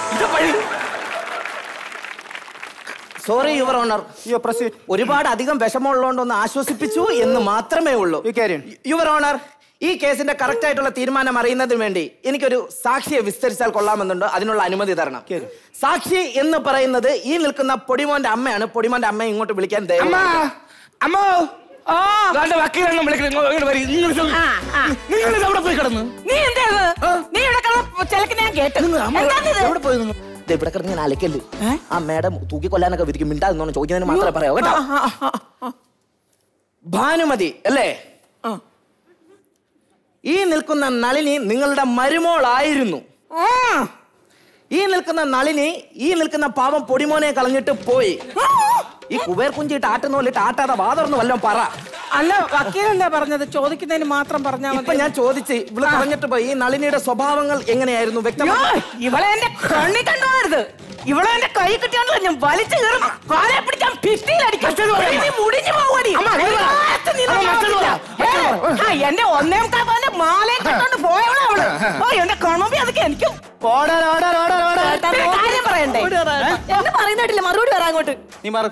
സോറി യുവർ ഓണർ പ്രൊസീഡ് ഒരുപാട് അധികം വിഷമമുള്ളതുകൊണ്ട് ഒന്ന് ആശ്വസിപ്പിച്ചു എന്ന് മാത്രമേ ഉള്ളൂ യുവർ ഓണർ ഈ കേസിന്റെ കറക്റ്റ് ആയിട്ടുള്ള തീരുമാനം അറിയുന്നതിന് വേണ്ടി എനിക്കൊരു സാക്ഷിയെ വിസ്തരിച്ചാൽ കൊള്ളാമെന്നുണ്ട് അതിനുള്ള അനുമതി തരണം സാക്ഷി എന്ന് പറയുന്നത് ഈ നിൽക്കുന്ന പൊടിമോന്റെ അമ്മയാണ് പൊടിമോന്റെ അമ്മ ഇങ്ങോട്ട് വിളിക്കാൻ അമ്മ ദയവായി അമ്മോ ദാണ്ടെ വക്കീലെണ്ണം വിളിക്കണം ഇങ്ങോ- ഇങ്ങോട്ട് വരീ. നിങ്ങൾ ഇത് നിങ്ങൾ ഇത് എവിടെ പോയി കിടന്നു നീ എന്താ ഇത്? നീ ഇവിടെ കിടന്ന് ചിലക്ക് ഞാൻ കേട്ടു എന്താണിത്? എവിടെ പോയി നിന്നു? ദേ ഇവിടെ കിടന്ന് ഞാൻ അലക്കല്ല് ആ മേഡം തൂക്കിക്കൊല്ലാനൊക്കെ വിരിക്കും മിണ്ടാതെന്നോണം ചോദിക്കുന്നതിന് മാത്രമേ പറയാവൂ കേട്ടോ ഭാനുമതി അല്ലേ ഈ നിൽക്കുന്ന നളിനി നിങ്ങളുടെ മരുമോളായിരുന്നു ഈ നിൽക്കുന്ന നളിനി ഈ നിൽക്കുന്ന പാവം പൊടിമോനെ കളഞ്ഞിട്ട് പോയി ഈ കുബേർ കുഞ്ചിട്ട് ആട്ടുന്നോലിട്ട് ആട്ടാതെ വാതർന്ന് വല്ലതും പറ അല്ല വക്കീലല്ലേ പറഞ്ഞത് ചോദിക്കുന്നതിന് മാത്രം പറഞ്ഞാൽ ഇപ്പൊ ഞാൻ ചോദിച്ച് ഇവള് കളഞ്ഞിട്ട് പോയി ഈ നളിനിയുടെ സ്വഭാവങ്ങൾ എങ്ങനെയായിരുന്നു വ്യക്തമായി ഇവളെ എന്റെ കണ്ണി കണ്ടോരുത് ഇവളെ എന്റെ കൈ കിട്ടിയാണല്ലോ ഞാൻ വലിച്ചു കയറും കാലെ പിടിക്കാൻ ഭിത്തിയിലടിക്കും മറ്റേത് പറയാം. നീ മുടിഞ്ഞു പോവടി അമ്മ, മറ്റേത് പറയാം. ഒരുപാട് നിന്നെ അമ്മ, മറ്റേത് നോക്കില്ല. പറയാം. മറ്റേത് ഏ, പറയാം. ആ, എന്റെ ഒന്നേ മുക്കാൽ പവന്റെ മാലയും കണ്ടോണ്ട് പോയവളെ അവള് ഓ എന്റെ കണമ്പി അതൊക്കെ എനിക്കും ഓർഡർ ഓർഡർ ഓർഡർ ഓർഡർ ചേട്ടാ, ഒരു നോക്ക്. കാര്യം പറയണ്ടേ? മറുപടി പറ. എന്നെ പറയുന്ന കേട്ടില്ല മറുപടി വരാൻ അങ്ങോട്ട് നീ മാറി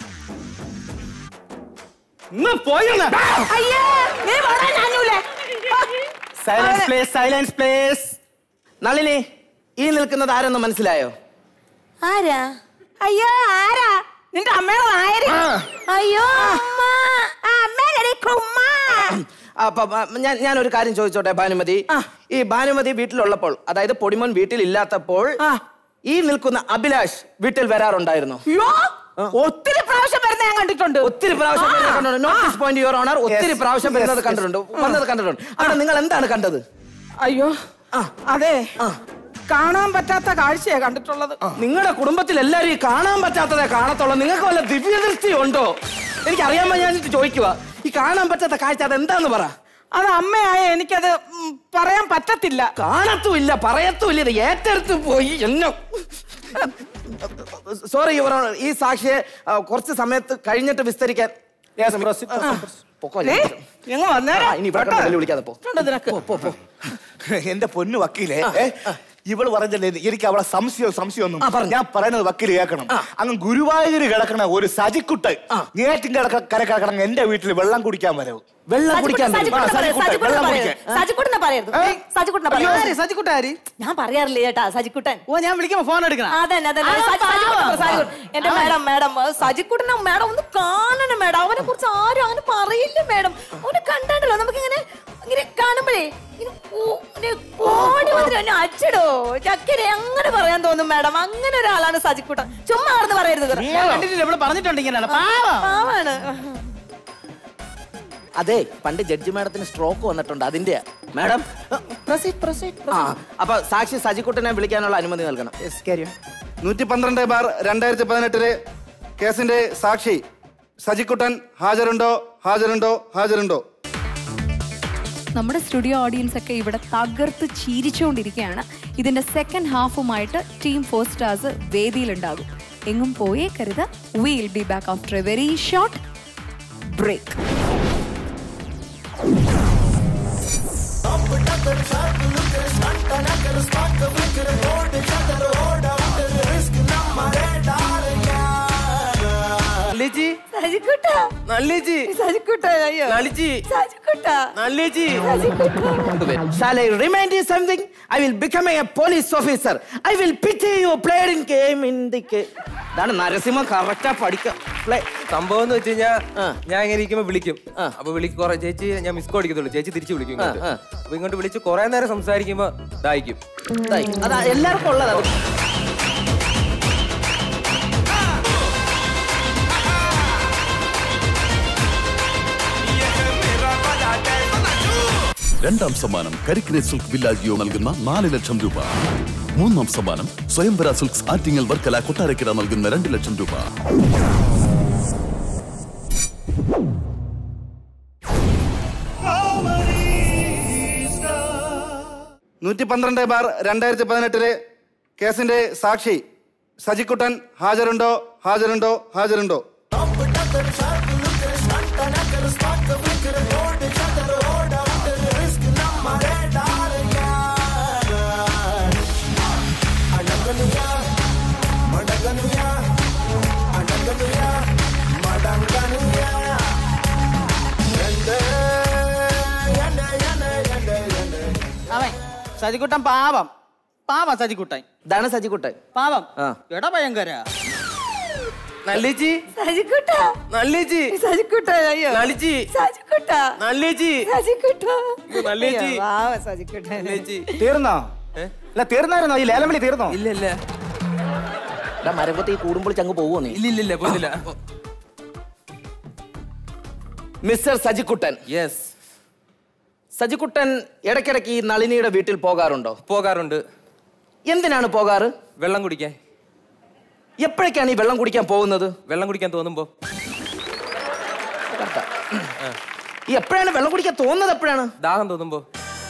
ഇന്ന് പോയെന്ന് അയ്യേ നീ പറയാൻ ഞാനൂലേ silence please silence please Nalini ഈ നിൽക്കുന്നത് ആരെന്ന് മനസ്സിലായോ ആരാ അയ്യോ ആരാ നിന്റെ അമ്മയുടെ നായര് അയ്യോ അമ്മ ആ, അമ്മേടെ കുമ്മ അപ്പൊ ആ, ഞാൻ ഞാൻ ഒരു കാര്യം ചോദിച്ചോട്ടെ ഭാനുമതി ഈ ഭാനുമതി വീട്ടിലുള്ളപ്പോൾ അതായത് പൊടിമോൻ വീട്ടിൽ ഇല്ലാത്തപ്പോൾ ഈ നിൽക്കുന്ന അഭിലാഷ് വീട്ടിൽ വരാറുണ്ടായിരുന്നു അയ്യോ ഒത്തിരി പ്രാവശ്യം വരുന്ന ഞാൻ കണ്ടിട്ടുണ്ട് ഒത്തിരി പ്രാവശ്യം വരുന്നത് കണ്ടിട്ടുണ്ട് നോട്ടീസ് പോയിന്റ് യുവർ ഓണർ ഒത്തിരി Yes, പ്രാവശ്യം yes, വരുന്നത് yes. കണ്ടിട്ടുണ്ട് വന്നത് കണ്ടിട്ടുണ്ട് അവിടെ നിങ്ങൾ എന്താണ് കണ്ടത് അയ്യോ അതെ കാണാൻ പറ്റാത്ത കാഴ്ചയാ കണ്ടിട്ടുള്ളത് നിങ്ങളുടെ കുടുംബത്തിൽ എല്ലാവരും ഈ കാണാൻ പറ്റാത്തതേ കാണത്തുള്ളൂ നിങ്ങൾക്ക് വല്ല ദിവ്യദൃഷ്ടി ഉണ്ടോ എനിക്ക് അറിയാൻ ഞാൻ ചോദിക്കുക ഈ കാണാൻ പറ്റാത്ത കാഴ്ച അത് എന്താന്ന് പറ അത് അമ്മയായ എനിക്കത് ഉം, പറയാൻ പറ്റത്തില്ല കാണത്തുമില്ല പറയത്തുമില്ല ഇത് ഏറ്റെടുത്ത് പോയി എന്നെ സോറി യുവർ ഓണർ ഈ സാക്ഷിയെ ആ, കുറച്ച് സമയത്ത് കഴിഞ്ഞിട്ട് വിസ്തരിക്കാൻ പൊക്കോ, ഏ, ഞങ്ങൾ വന്നേരാ. ആ, ഇനി ഇവിടെ കിടന്ന് വെല്ലുവിളിക്കാതെ പോ ഉണ്ട് നിനക്ക്. പോ, പോ, പോ. എന്റെ പൊന്നു വക്കീലെ ഏ, ഇവള് പറഞ്ഞല്ലേ എനിക്ക് അവളെ സംശയം സംശയമൊന്നും ആ, പറഞ്ഞോ. ഞാൻ പറയുന്നത് വക്കീല് കേൾക്കണം അങ്ങ് ഗുരുവായൂര് കിടക്കണ ഒരു സജിക്കുട്ടൻ നേറ്റിൻ കിടക്ക കര കിടക്കണ എന്റെ വീട്ടിൽ വെള്ളം കുടിക്കാൻ വരവ് വെള്ളം കുടിക്കാൻ വരും. ആ, സജിക്കുട്ടൻ, വെള്ളം കുടിക്കാൻ സജിക്കുട്ടനെ പറയരുത് സജിക്കുട്ടനെ ആര്? പറയരുത് സജിക്കുട്ടാരി ഞാൻ പറയാറില്ല ചേട്ടാ സജിക്കുട്ടൻ ഓ ഞാൻ വിളിക്കുമ്പോ ഫോൺ എടുക്കണം അതന്നെ അതന്നെ ആ, സജി- സജിക്കുട്ടൻ പാവം. പറ, സജിക്കുട്ടൻ. എന്റെ മാഡം മാഡം സജിക്കുട്ടനെ മാഡം ഒന്ന് കാണണം മാഡം അവനെ കുറിച്ച് ആരും അങ്ങനെ പറയില്ല മാഡം അവനെ കണ്ടാണ്ടല്ലോ നമുക്ക് ഇങ്ങനെ ഇങ്ങനെ കാണുമ്പോഴേ ഇങ്ങനെ ഓ- ഇങ്ങനെ ഓടി വന്നിട്ട് എന്നെ അച്ചടോ ചക്കരെ അങ്ങനെ പറയാൻ തോന്നും മാഡം അങ്ങനെ ഒരാളാണ് സജിക്കുട്ടൻ ചുമ്മാ ആർന്ന് പറയരുത് ഞാൻ കണ്ടിട്ടില്ല ഇവിടെ പറഞ്ഞിട്ടുണ്ട് ഇങ്ങനെയാണ് പാവം പാവാണ് അതെ പണ്ട് ജഡ്ജി മാഡത്തിന് സ്ട്രോക്ക് വന്നിട്ടുണ്ട് അതിന്റെ മാഡം ആ അപ്പൊ സാക്ഷി സജിക്കുട്ടനെ വിളിക്കാനുള്ള അനുമതി നൽകണം നൂറ്റി പന്ത്രണ്ട് ബാർ രണ്ടായിരത്തി പതിനെട്ടിലെ കേസിന്റെ സാക്ഷി സജിക്കുട്ടൻ ഹാജരുണ്ടോ ഹാജരുണ്ടോ ഹാജരുണ്ടോ നമ്മുടെ സ്റ്റുഡിയോ ഓഡിയൻസ് ഒക്കെ ഇവിടെ തകർത്ത് ചിരിച്ചുകൊണ്ടിരിക്കുകയാണ് ഇതിന്റെ സെക്കൻഡ് ഹാഫുമായിട്ട് ടീം ഫോർ സ്റ്റാർസ് വേദിയിലുണ്ടാകും എങ്ങും പോയേക്കരുത് will be back after a very short break നല്ലിച്ചി സജിക്കുട്ട നല്ലിച്ചി സജിക്കുട്ട അയ്യോ നല്ലിച്ചി സജിക്കുട്ട നല്ലിച്ചി Shall I remind you something? I will become a police officer. I will pity you played in game in the game. ഇതാണ് നരസിംഹം കറക്റ്റാ പഠിക്കാം സംഭവം എന്ന് വെച്ച് കഴിഞ്ഞാൽ ഞാൻ ഇങ്ങനെ ഇരിക്കുമ്പോ വിളിക്കും അപ്പൊ വിളിക്ക് കുറെ ചേച്ചി ഞാൻ മിസ് കോൾ അടിക്കത്തുള്ളൂ ചേച്ചി തിരിച്ചു വിളിക്കും ഇങ്ങോട്ട് അപ്പൊ ഇങ്ങോട്ട് വിളിച്ച് കുറെ നേരം സംസാരിക്കുമ്പോ ദാഹിക്കും അതാ എല്ലാവർക്കും ഉള്ളതാ രണ്ടാം സമ്മാനം കരിക്കിനെ സിൽക്ക് വില്ലാജിയോ നൽകുന്ന നാല് ലക്ഷം രൂപ മൂന്നാം സമ്മാനം സ്വയംവര സിൽക്സ് ആറ്റിങ്ങൽ വർക്കല കൊട്ടാരക്കര നൽകുന്ന രണ്ട് ലക്ഷം രൂപ നൂറ്റി പന്ത്രണ്ട് ബാർ രണ്ടായിരത്തി പതിനെട്ടിലെ കേസിന്റെ സാക്ഷി സജിക്കുട്ടൻ ഹാജരുണ്ടോ ഹാജരുണ്ടോ ഹാജരുണ്ടോ അവൻ സജിക്കുട്ടൻ പാവം പാവം സജിക്കുട്ടൻ ഇതാണ് സജിക്കുട്ടൻ പാവം ആ. എടാ ഭയങ്കര നല്ലിച്ചി സജിക്കുട്ട നല്ലിച്ചി സജിക്കുട്ട അയ്യോ നല്ലിച്ചി സജിക്കുട്ട നല്ലിച്ചി സജിക്കുട്ട നല്ലിച്ചി. അയ്യോ, പാവം സജിക്കുട്ട തീർന്നോ അല്ല തീർന്നായിരുന്നോ ഈ ലേലം വിളി തീർന്നോ ഇല്ല ഇല്ല മരമ്പത്തി കൂടുമ്പോൾ ചങ്ങ് പോവോ നീ ഇല്ല ഇല്ല ഇല്ല പോയില്ല മിസ്റ്റർ സജിക്കുട്ടൻ യെസ് സജിക്കുട്ടൻ ഇടയ്ക്കിടയ്ക്ക് ഈ നളിനിയുടെ വീട്ടിൽ പോകാറുണ്ടോ പോകാറുണ്ട് എന്തിനാണ് പോകാറ് വെള്ളം കുടിക്കാൻ എപ്പോഴൊക്കെയാണ് ഈ വെള്ളം കുടിക്കാൻ പോകുന്നത് വെള്ളം കുടിക്കാൻ തോന്നുമ്പോ ഈ എപ്പോഴാണ് വെള്ളം കുടിക്കാൻ തോന്നുന്നത് എപ്പോഴാണ് ദാഹം തോന്നുമ്പോ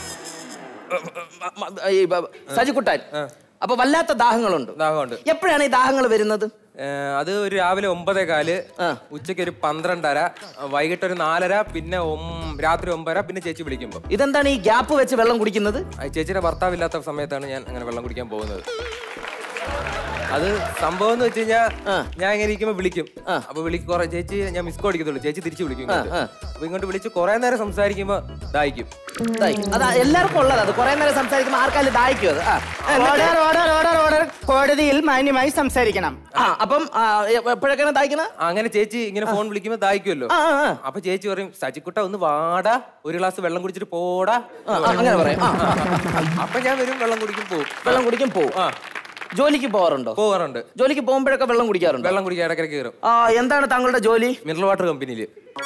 ഈ ബ- സജിക്കുട്ടൻ അപ്പൊ വല്ലാത്ത ദാഹങ്ങളുണ്ട് ദാഹമുണ്ട് എപ്പോഴാണ് ഈ ദാഹങ്ങൾ വരുന്നത് ഏഹ് അത് ഒരു രാവിലെ ഒമ്പതേ കാല് ഉച്ചയ്ക്ക് ഒരു പന്ത്രണ്ടര വൈകിട്ട് ഒരു നാലര പിന്നെ ഒം- രാത്രി ഒമ്പതര പിന്നെ ചേച്ചി വിളിക്കുമ്പോ ഇതെന്താണ് ഈ ഗ്യാപ്പ് വെച്ച് വെള്ളം കുടിക്കുന്നത് ആ ചേച്ചിയുടെ ഭർത്താവില്ലാത്ത സമയത്താണ് ഞാൻ അങ്ങനെ വെള്ളം കുടിക്കാൻ പോകുന്നത് അത് സംഭവം എന്ന് വെച്ച് കഴിഞ്ഞാൽ ഞാൻ ഇങ്ങനെ ഇരിക്കുമ്പോ വിളിക്കും അപ്പൊ വിളിക്ക് കുറെ ചേച്ചി ഞാൻ മിസ് കോൾ അടിക്കത്തുള്ളൂ ചേച്ചി തിരിച്ചു വിളിക്കും ഇങ്ങോട്ട്. അപ്പൊ ഇങ്ങോട്ട് വിളിച്ച് കുറെ നേരം സംസാരിക്കുമ്പോ ദാഹിക്കും ദായി. അതാ എല്ലാവർക്കും ഉള്ളത് അത് കുറെ നേരം സംസാരിക്കുമ്പോൾ ആർക്കാലും ദാഹിക്കും അത് ആ. ഓർഡർ ഓർഡർ ഓർഡർ ഓർഡർ കോടതിയിൽ മാന്യമായി സംസാരിക്കണം ആ അപ്പം ആ, എ- എപ്പോഴൊക്കെയാണ് ദാഹിക്കുന്നത് അങ്ങനെ ചേച്ചി ഇങ്ങനെ ഫോൺ വിളിക്കുമ്പോ ദാഹിക്കുമല്ലോ അപ്പൊ ചേച്ചി പറയും സച്ചിക്കുട്ട ഒന്ന് വാടാ ഒരു ഗ്ലാസ് വെള്ളം കുടിച്ചിട്ട് പോടാ ആ, ആ, അങ്ങനെ പറയും. ആ, അപ്പൊ ഞാൻ വരും വെള്ളം കുടിക്കും പോകും വെള്ളം കുടിക്കും പോവും ജോലിക്ക് പോകാറുണ്ടോ പോകാറുണ്ട് ജോലിക്ക് പോകുമ്പോഴൊക്കെ വെള്ളം കുടിക്കാറുണ്ട് വെള്ളം കുടിക്കാൻ ഇടയ്ക്കിടയ്ക്ക് കയറും ആ എന്താണ് താങ്കളുടെ ജോലി മിനറൽ വാട്ടർ കമ്പനിയിൽ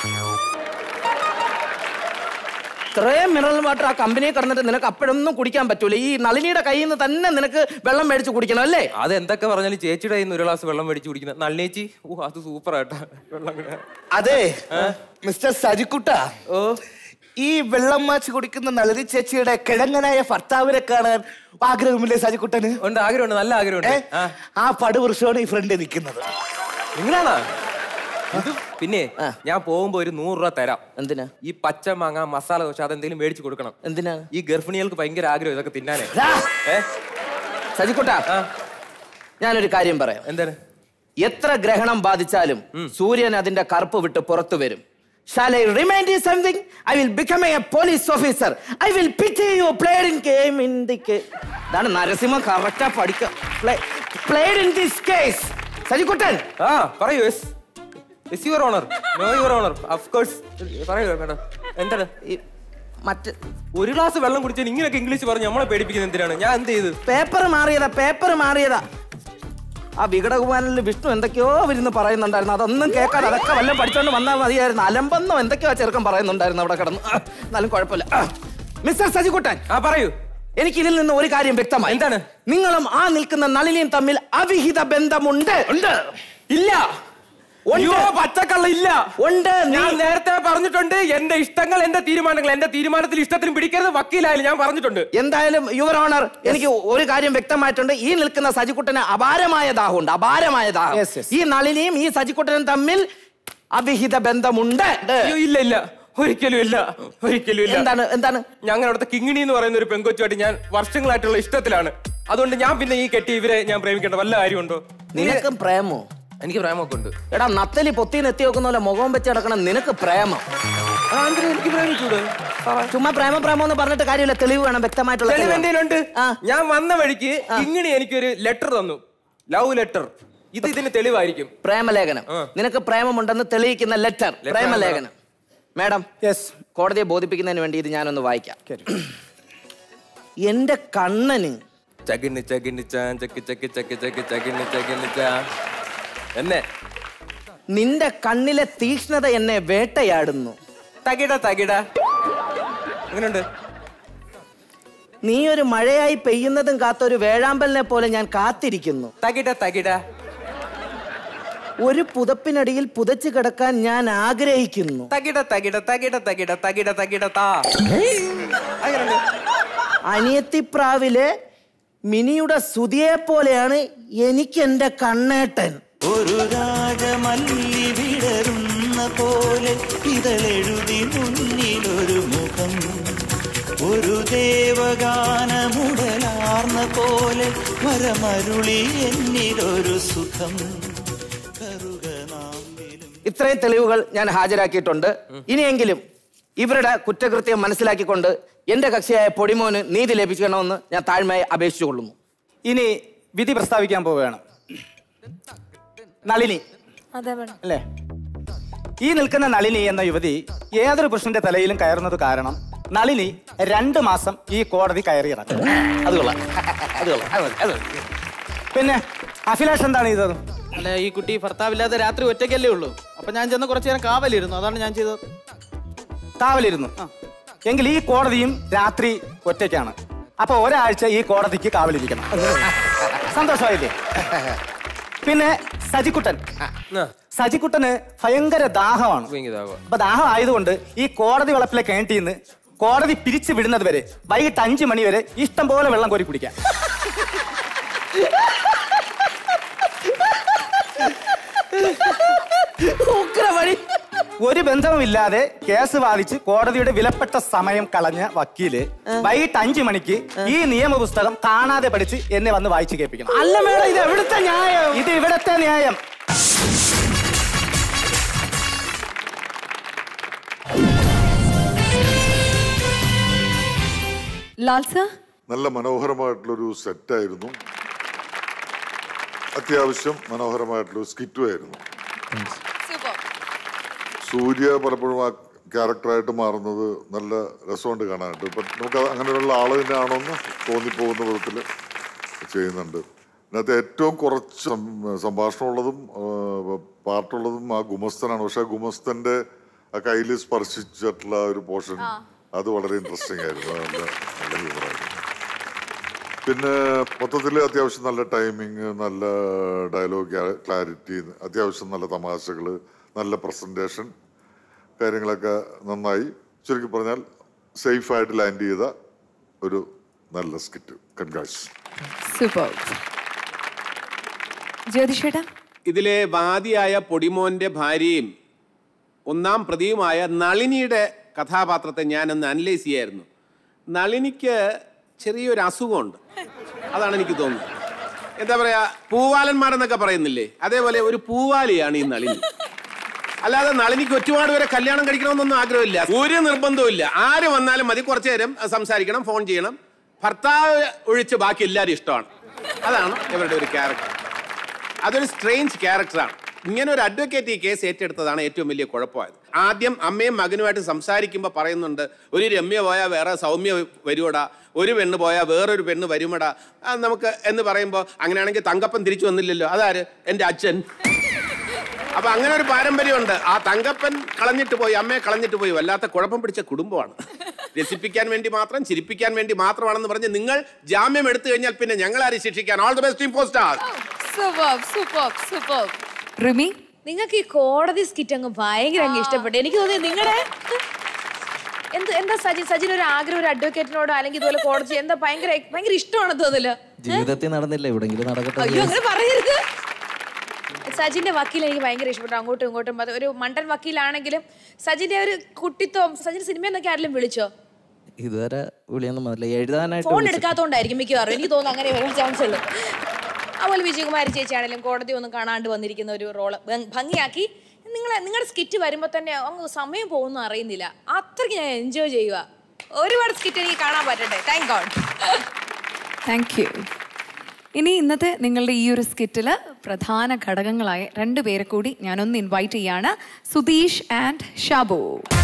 ഇത്രയും മിനറൽ വാട്ടർ ആ കമ്പനിയിൽ കിടന്നിട്ട് നിനക്ക് അപ്പോഴൊന്നും കുടിക്കാൻ പറ്റൂല ഈ നളിനിയുടെ കയ്യിൽ നിന്ന് തന്നെ നിനക്ക് വെള്ളം മേടിച്ച് കുടിക്കണം അല്ലേ അത് എന്തൊക്കെ പറഞ്ഞാലും ചേച്ചിയുടെ കയ്യിൽ നിന്ന് ഒരു ഗ്ലാസ് വെള്ളം മേടിച്ച് കുടിക്കുന്ന നല്ലേച്ചി ഓ അത് സൂപ്പർ ആയിട്ടാ വെള്ളം കുടിക്കാൻ. അതെ മിസ്റ്റർ സജിക്കുട്ട ഓ ഈ വെള്ളം മാച്ച് കുടിക്കുന്ന നളിനി ചേച്ചിയുടെ കിഴങ്ങനായ ഭർത്താവിനെ കാണാൻ ആഗ്രഹമില്ലേ സജിക്കുട്ടന് ഉണ്ട് ആഗ്രഹമുണ്ട് നല്ല ആഗ്രഹമുണ്ട് ഏ? ആ പടുവൃക്ഷമാണ് ഈ ഫ്രണ്ട് നിൽക്കുന്നത് നിങ്ങളാണോ ഇത് പിന്നെ ഞാൻ പോകുമ്പോ ഒരു നൂറ് രൂപ തരാം എന്തിനാ ഈ പച്ച മാങ്ങ മസാല ദോശ അതെന്തെങ്കിലും മേടിച്ചു കൊടുക്കണം എന്തിനാണ് ഈ ഗർഭിണികൾക്ക് ഭയങ്കര ആഗ്രഹം ഇതൊക്കെ തിന്നാനേ ഏ സജിക്കുട്ട ഞാനൊരു കാര്യം പറയാം എന്താണ് എത്ര ഗ്രഹണം ബാധിച്ചാലും സൂര്യൻ അതിന്റെ കറുപ്പ് വിട്ട് പുറത്തു വരും Shall I remind you something? I will become a police officer. I will pity you played in game in the case. ഇതാണ് നരസിംഹം കറക്റ്റാ പഠിക്ക played in this case Sajikuttan ആ പറയൂ yes yes your honour no your honour of course പറയൂ മേഡം എന്താണ് മറ്റ് ഒരു ഗ്ലാസ് വെള്ളം കുടിച്ചാൽ ഇങ്ങനെയൊക്കെ ഇംഗ്ലീഷ് പറഞ്ഞ് നമ്മളെ പേടിപ്പിക്കുന്നത് എന്തിനാണ് ഞാൻ എന്ത് ചെയ്ത് പേപ്പർ മാറിയതാ പേപ്പർ മാറിയതാ ആ വികടകുമാരനിൽ വിഷ്ണു എന്തൊക്കെയോ ഇരുന്ന് പറയുന്നുണ്ടായിരുന്നു അതൊന്നും കേൾക്കാതെ അതൊക്കെ വല്ലതും പഠിച്ചോണ്ട് വന്നാൽ മതിയായിരുന്നു അലമ്പെന്നോ എന്തൊക്കെയോ ആ ചെറുക്കൻ പറയുന്നുണ്ടായിരുന്നു അവിടെ കിടന്ന് ആ, എന്നാലും കുഴപ്പമില്ല ആ, മിസ്റ്റർ സജിക്കുട്ടൻ ആ പറയൂ എനിക്ക് ഇതിൽ നിന്ന് ഒരു കാര്യം വ്യക്തമായി എന്താണ് നിങ്ങളും ആ നിൽക്കുന്ന നളിനിയും തമ്മിൽ അവിഹിത ബന്ധമുണ്ട് ഉണ്ട് ഇല്ല അയ്യോ പച്ചക്കള്ള ഇല്ല ഉണ്ട് ഞാൻ നേരത്തെ പറഞ്ഞിട്ടുണ്ട് എന്റെ ഇഷ്ടങ്ങൾ എന്റെ തീരുമാനങ്ങൾ എന്റെ തീരുമാനത്തിൽ ഇഷ്ടത്തിന് പിടിക്കരുത് വക്കീലായാലും ഞാൻ പറഞ്ഞിട്ടുണ്ട് എന്തായാലും യുവർ ഓണർ എനിക്ക് ഒരു കാര്യം വ്യക്തമായിട്ടുണ്ട് ഈ നിൽക്കുന്ന സജിക്കുട്ടന് അപാരമായ ദാഹമുണ്ട് അപാരമായ ദാഹം ഈ നളിനിയും ഈ സജിക്കുട്ടനും തമ്മിൽ അവിഹിത ബന്ധമുണ്ട് അയ്യോ ഇല്ല ഇല്ല ഒരിക്കലും ഇല്ല ഒരിക്കലും ഇല്ല എന്താണ് എന്താണ് ഞങ്ങൾ അവിടുത്തെ കിങ്ങിണി എന്ന് പറയുന്ന ഒരു പെങ്കൊച്ചുമായിട്ട് ഞാൻ വർഷങ്ങളായിട്ടുള്ള ഇഷ്ടത്തിലാണ് അതുകൊണ്ട് ഞാൻ പിന്നെ ഈ കെട്ടി ഇവരെ ഞാൻ പ്രേമിക്കേണ്ട വല്ല കാര്യമുണ്ടോ നിനക്കും പ്രേമോ എനിക്ക് പ്രേമൊക്കെ ഉണ്ട് എടാ നത്തലി പൊത്തി നെത്തി വെക്കുന്ന പോലെ മുഖം വെച്ച് കിടക്കണം നിനക്ക് പ്രേമം എനിക്ക് പ്രേമിച്ചൂടെ ചുമ്മാ പ്രേമ പ്രേമം എന്ന് പറഞ്ഞിട്ട് കാര്യമില്ല തെളിവ് വേണം വ്യക്തമായിട്ടുള്ള തെളിവ് തെളിവ്. എന്റെ കയ്യിലുണ്ട്. ഞാൻ വന്ന വഴിക്ക് കിങ്ങിണി എനിക്കൊരു ലെറ്റർ തന്നു ലവ് ലെറ്റർ ഇത് ഇതിന് തെളിവായിരിക്കും പ്രേമലേഖനം നിനക്ക് പ്രേമമുണ്ടെന്ന് തെളിയിക്കുന്ന ലെറ്റർ Letter പ്രേമലേഖനം മാഡം യെസ് കോടതിയെ ബോധിപ്പിക്കുന്നതിന് വേണ്ടി ഇത് ഞാനൊന്ന് വായിക്കാം എന്റെ കണ്ണന് ചകിണ്ണി ചകിണ്ണി ചാ ചക്കി ചക്കി ചക്കി ചക്കി ചകിണ്ണി ചകിണ്ണി ചാ എന്നെ നിന്റെ കണ്ണിലെ തീക്ഷ്ണത എന്നെ വേട്ടയാടുന്നു തകിട തകിട എങ്ങനെയുണ്ട് നീ ഒരു മഴയായി പെയ്യുന്നതും കാത്തൊരു വേഴാമ്പലിനെ പോലെ ഞാൻ കാത്തിരിക്കുന്നു തകിട തകിട ഒരു പുതപ്പിനടിയിൽ പുതച്ചു കിടക്കാൻ ഞാൻ ആഗ്രഹിക്കുന്നു തകിട തകിട തകിട തകിട തകിട തകിട താ അങ്ങനെയുണ്ട് അനിയത്തിപ്രാവിലെ മിനിയുടെ സുതിയെ പോലെയാണ് എനിക്ക് എന്റെ കണ്ണേട്ടൻ ഒരു രാജമല്ലി വിടരുന്ന പോലെ ഇതളെഴുതി മുന്നിലൊരു മുഖം ഒരു ദേവഗാനമുടലാർന്ന പോലെ വരമരുളി എന്നിലൊരു സുഖം ഇത്രയും തെളിവുകൾ ഞാൻ ഹാജരാക്കിയിട്ടുണ്ട് ഇനിയെങ്കിലും ഇവരുടെ കുറ്റകൃത്യം മനസ്സിലാക്കിക്കൊണ്ട് എന്റെ കക്ഷിയായ പൊടിമോന് നീതി ലഭിക്കണമെന്ന് ഞാൻ താഴ്മയായി അപേക്ഷിച്ചു കൊള്ളുന്നു ഇനി വിധി പ്രസ്താവിക്കാൻ പോവുകയാണ് നളിനി അതെ വേണം അല്ലേ ഈ നിൽക്കുന്ന നളിനി എന്ന യുവതി ഏതൊരു പുരുഷന്റെ തലയിലും കയറുന്നത് കാരണം നളിനി രണ്ട് മാസം ഈ കോടതി കയറി ഇറങ്ങും അത് കൊള്ളാം അത് കൊള്ളാം അത് മതി, അത് മതി. പിന്നെ അഭിലാഷ് എന്താണ് ചെയ്തത് അല്ല ഈ കുട്ടി ഭർത്താവില്ലാതെ രാത്രി ഒറ്റയ്ക്കല്ലേ ഉള്ളൂ അപ്പൊ ഞാൻ ചെന്ന് കുറച്ചു നേരം കാവലിരുന്നു അതാണ് ഞാൻ ചെയ്തത് കാവലിരുന്നു എങ്കിൽ ഈ കോടതിയും രാത്രി ഒറ്റയ്ക്കാണ് അപ്പൊ ഒരാഴ്ച ഈ കോടതിക്ക് കാവലിരിക്കണം സന്തോഷമായില്ലേ പിന്നെ സജിക്കുട്ടൻ സജിക്കുട്ടന് ഭയങ്കര ദാഹമാണ് അപ്പൊ ദാഹം ആയതുകൊണ്ട് ഈ കോടതി വളപ്പിലെ കിണറ്റിൽ നിന്ന് കോടതി പിരിച്ചു വിടുന്നത് വരെ വൈകിട്ട് അഞ്ചു മണി വരെ ഇഷ്ടം പോലെ വെള്ളം കോരി കുടിക്കാം ഒരു ബന്ധവുമില്ലാതെ കേസ് വാദിച്ച് കോടതിയുടെ വിലപ്പെട്ട സമയം കളഞ്ഞ വക്കീല് വൈകിട്ട് അഞ്ചു മണിക്ക് ഈ നിയമപുസ്തകം കാണാതെ പഠിച്ച് എന്നെ വന്ന് വായിച്ചു കേൾപ്പിക്കണം അല്ല മേഡം ഇത് എവിടുത്തെ ന്യായം ഇത് ഇവിടത്തെ ന്യായം ലാൽ സർ നല്ല മനോഹരമായിട്ടുള്ളൊരു സെറ്റായിരുന്നു അത്യാവശ്യം മനോഹരമായിട്ടുള്ളൊരു സ്കിറ്റും ആയിരുന്നു സൂര്യ പലപ്പോഴും ആ ക്യാരക്ടറായിട്ട് മാറുന്നത് നല്ല രസമുണ്ട് കാണാനായിട്ട് ഇപ്പം നമുക്ക് അങ്ങനെയുള്ള ആള് തന്നെയാണോ എന്ന് തോന്നിപ്പോകുന്ന വിധത്തിൽ ചെയ്യുന്നുണ്ട് ഇതിനകത്ത് ഏറ്റവും കുറച്ച് സം- സംഭാഷണമുള്ളതും ആ, പാട്ടുള്ളതും ആ ഗുമസ്തനാണ് പക്ഷെ ആ ഗുമസ്തന്റെ ആ കയ്യിൽ സ്പർശിച്ചിട്ടുള്ള ആ ഒരു പോർഷൻ അത് വളരെ ഇൻട്രസ്റ്റിംഗ് ആയിരുന്നു അത് നല്ല നല്ല ഹ്യൂമറായിരുന്നു പിന്നെ മൊത്തത്തിൽ അത്യാവശ്യം നല്ല ടൈമിങ് നല്ല ഡയലോഗ് ക്ലാരിറ്റി അത്യാവശ്യം നല്ല തമാശകൾ നല്ല പ്രസൻറ്റേഷൻ കാര്യങ്ങളൊക്കെ നന്നായി ചുരുക്കി പറഞ്ഞാൽ സേഫായിട്ട് ലാൻഡ് ചെയ്ത ഒരു നല്ല സ്കിറ്റ് കൺഗ്രാറ്റ്സ് സൂപ്പർ ജ്യോതിഷേട്ടാ ഇതിലെ വാദിയായ പൊടിമോന്റെ ഭാര്യയും ഒന്നാം പ്രതിയുമായ നളിനിയുടെ കഥാപാത്രത്തെ ഞാനൊന്ന് അനലൈസ് ചെയ്യായിരുന്നു നളിനിക്ക് ചെറിയൊരു അസുഖമുണ്ട് അതാണ് എനിക്ക് തോന്നുന്നത് എന്താ പറയാ പൂവാലന്മാരെന്നൊക്കെ പറയുന്നില്ലേ അതേപോലെ ഒരു പൂവാലിയാണ് ഈ നളിനി അല്ലാതെ നളിനിക്ക് ഒറ്റപാട് വരെ കല്യാണം കഴിക്കണമെന്നൊന്നും ആഗ്രഹമില്ല ഒരു നിർബന്ധവും ഇല്ല ആര് വന്നാലും മതി കുറച്ചു നേരം സംസാരിക്കണം ഫോൺ ചെയ്യണം ഭർത്താവ് ഒഴിച്ച് ബാക്കി എല്ലാവരും ഇഷ്ടമാണ് അതാണ് ഇവരുടെ ഒരു ക്യാരക്ടർ അതൊരു സ്ട്രേഞ്ച് ക്യാരക്ടറാണ് ഇങ്ങനെ ഒരു അഡ്വക്കേറ്റ് ഈ കേസ് ഏറ്റെടുത്തതാണ് ഏറ്റവും വലിയ കുഴപ്പമായത് ആദ്യം അമ്മയും മകനുമായിട്ട് സംസാരിക്കുമ്പോൾ പറയുന്നുണ്ട് ഒരു രമ്യ പോയാൽ വേറെ സൗമ്യ വരുവടാ ഒരു പെണ്ണ് പോയാൽ വേറൊരു പെണ്ണ് വരുമടാ അത് നമുക്ക് എന്ന് പറയുമ്പോൾ അങ്ങനെയാണെങ്കിൽ തങ്കപ്പൻ തിരിച്ചു വന്നില്ലല്ലോ അതാര് എൻ്റെ അച്ഛൻ അപ്പൊ അങ്ങനെ ഒരു പാരമ്പര്യമുണ്ട് ആ തങ്കപ്പൻ കളഞ്ഞിട്ട് പോയി അമ്മയെ കളഞ്ഞിട്ട് പോയി വല്ലാത്ത കുഴപ്പം പിടിച്ച കുടുംബമാണ് രസിപ്പിക്കാൻ വേണ്ടി മാത്രം ചിരിപ്പിക്കാൻ വേണ്ടി മാത്രമാണെന്ന് പറഞ്ഞ് നിങ്ങൾ ജാമ്യം എടുത്തു കഴിഞ്ഞാൽ പിന്നെ ഞങ്ങൾ ആരും ശിക്ഷിക്കാൻ all the best team four star super super super Rimi നിങ്ങൾക്ക് ഈ കോടതി സ്കിറ്റ് അങ്ങ് ഭയങ്കര അങ്ങ് ഇഷ്ടപ്പെട്ടു എനിക്ക് തോന്നി നിങ്ങളുടെ എന്ത് എന്താ സജിൻ സജിൻ ഒരു ആഗ്രഹം ഒരു അഡ്വക്കേറ്റിനോടോ അല്ലെങ്കിൽ ഇതുപോലെ കോടതി എന്താ ഭയങ്കര ഭയങ്കര ഇഷ്ടമാണ് തോന്നില്ല ജീവിതത്തിൽ നടന്നില്ല എവിടെങ്കിലും നടക്കട്ടെ അയ്യോ അങ്ങനെ പറയരുത് സജിന്റെ വക്കീൽ എനിക്ക് ഭയങ്കര ഇഷ്ടപ്പെട്ടു അങ്ങോട്ടും ഇങ്ങോട്ടും അത് ഒരു മണ്ടൻ വക്കീലാണെങ്കിലും സജിന്റെ ഒരു കുട്ടിത്വം സജിൻ സിനിമ എന്നൊക്കെ ആരെങ്കിലും വിളിച്ചോ ഇതുവരെ വിളിയൊന്നും വന്നില്ല എഴുതാനായിട്ട് ഫോൺ വിളിച്ചു. എടുക്കാത്തോണ്ടായിരിക്കും മിക്കവാറും എനിക്ക് തോന്നുന്നു അങ്ങനെ വരാൻ ചാൻസ് ഉള്ളൂ അതുപോലെ വിജയകുമാരി ചേച്ചിയാണെങ്കിലും കോടതി ഒന്നും കാണാണ്ട് വന്നിരിക്കുന്ന ഒരു റോള് ഭംഗിയാക്കി നിങ്ങളെ നിങ്ങളുടെ സ്കിറ്റ് വരുമ്പോൾ തന്നെ അങ്ങ് സമയം പോകുന്നു അറിയുന്നില്ല അത്രയ്ക്ക് ഞാൻ എൻജോയ് ചെയ്യുക ഒരുപാട് സ്കിറ്റ് എനിക്ക് കാണാൻ പറ്റട്ടെ താങ്ക് ഗോഡ് താങ്ക് യു ഇനി ഇന്നത്തെ നിങ്ങളുടെ ഈ ഒരു സ്കിറ്റിൽ പ്രധാന ഘടകങ്ങളായ രണ്ട് പേരെ കൂടി ഞാനൊന്ന് ഇൻവൈറ്റ് ചെയ്യാണ് സുധീഷ് ആൻഡ് ഷാബു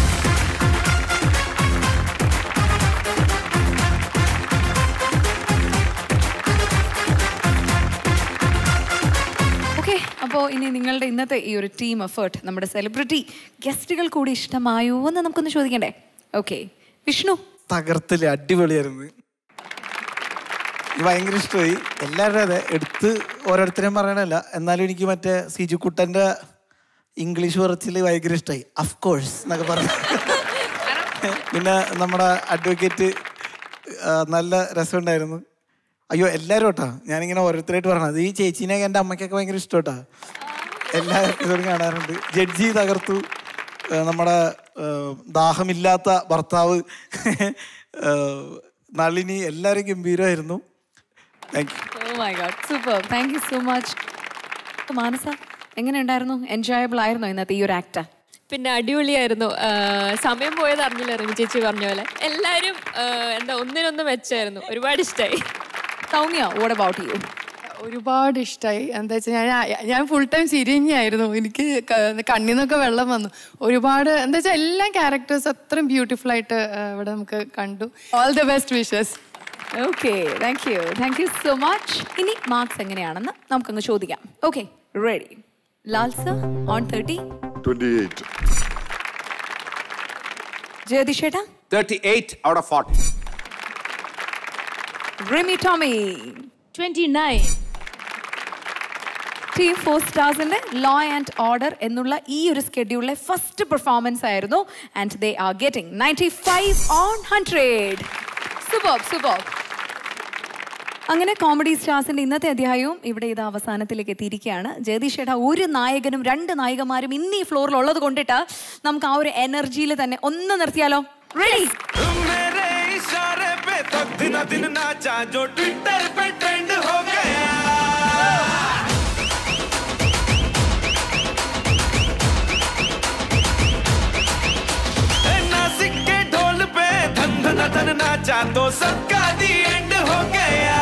ഓക്കെ അപ്പോൾ ഇനി നിങ്ങളുടെ ഇന്നത്തെ ഈ ഒരു ടീം എഫേർട്ട് നമ്മുടെ സെലിബ്രിറ്റി ഗസ്റ്റുകൾ കൂടി ഇഷ്ടമായോ എന്ന് നമുക്കൊന്ന് ചോദിക്കണ്ടേ ഓക്കെ വിഷ്ണു തകർത്തില്ല അടിപൊളിയായിരുന്നു എനിക്ക് ഭയങ്കര ഇഷ്ടമായി എല്ലാവരും അതെ എടുത്ത് ഓരോരുത്തരെയും പറയണല്ല എന്നാലും എനിക്ക് മറ്റേ സിജുക്കുട്ടൻ്റെ ഇംഗ്ലീഷ് പറച്ചിൽ ഭയങ്കര ഇഷ്ടമായി അഫ് കോഴ്സ് എന്നൊക്കെ പറഞ്ഞു പിന്നെ നമ്മുടെ അഡ്വക്കേറ്റ് നല്ല രസമുണ്ടായിരുന്നു അയ്യോ എല്ലാവരും കേട്ടോ ഞാനിങ്ങനെ ഓരോരുത്തരായിട്ട് പറഞ്ഞത് ഈ ചേച്ചീനെയൊക്കെ എൻ്റെ അമ്മയ്ക്കൊക്കെ ഭയങ്കര ഇഷ്ടം കേട്ടോ എല്ലാ എപ്പിസോഡും കാണാറുണ്ട് ജഡ്ജി തകർത്തു ആ, നമ്മുടെ ആ, ദാഹമില്ലാത്ത ഭർത്താവ് ആ, നളിനി എല്ലാവരും ഗംഭീരമായിരുന്നു thank you oh my god super thank you so much Manasa എങ്ങനെ ഉണ്ടായിരുന്നു എൻജോയബിൾ ആയിരുന്നോ ഇന്നത്തെ ഈ ഒരു ആക്ട് പിന്നെ അടിപൊളിയായിരുന്നു ആ, സമയം പോയത് അറിഞ്ഞില്ല റിമി ചേച്ചി പറഞ്ഞ പോലെ എല്ലാവരും ആ, എന്താ ഒന്നിനൊന്ന് മെച്ചായിരുന്നു ഒരുപാട് ഇഷ്ടമായി സൗമ്യ വാട്ട് അബൌട്ട് യു ഒരുപാട് ഇഷ്ടമായി എന്താ വെച്ചാൽ ഞാൻ ഞാൻ ഫുൾ ടൈം സിരിഞ്ഞായിരുന്നു എനിക്ക് ക- കണ്ണിൽ നിന്നൊക്കെ വെള്ളം വന്നു ഒരുപാട് എന്താ വെച്ചാൽ എല്ലാ ക്യാരക്ടേഴ്സ് അത്രയും ബ്യൂട്ടിഫുൾ ആയിട്ട് ആ, ഇവിടെ നമുക്ക് കണ്ടു all the best wishes okay thank you thank you so much ഇനി മാർക്സ് എങ്ങനെയാണെന്ന് നമുക്കങ്ങ് ചോദിക്കാം okay ready Lal sir on thirty twenty eight ജയതിഷേട്ടാ 38 out of 40. Rimi Tomy twenty nine team four സ്റ്റാർസിന്റെ ലോ ആൻഡ് ഓർഡർ എന്നുള്ള ഈ ഒരു സ്കെഡ്യൂളിലെ ഫസ്റ്റ് പെർഫോമൻസ് ആയിരുന്നു and they are getting ninety five on hundred super super അങ്ങനെ കോമഡി സ്റ്റാർസിന്റെ ഇന്നത്തെ അധ്യായവും ഇവിടെ ഇത് അവസാനത്തിലേക്ക് എത്തിയിരിക്കുകയാണ് ജഗദീഷേട്ട ഒരു നായകനും രണ്ട് നായികമാരും ഇന്ന് ഈ ഫ്ലോറിൽ ഉള്ളത് കൊണ്ടിട്ട് നമുക്ക് ആ ഒരു എനർജിയിൽ തന്നെ ഒന്ന് നിർത്തിയാലോ റെഡി मेरे इशारे पे तो दिन दिन नाचा जो ट्विटर पे ट्रेंड हो गया ए, नासिक के ढोल पे धन धन धन नाचा तो सबका दी एंड हो गया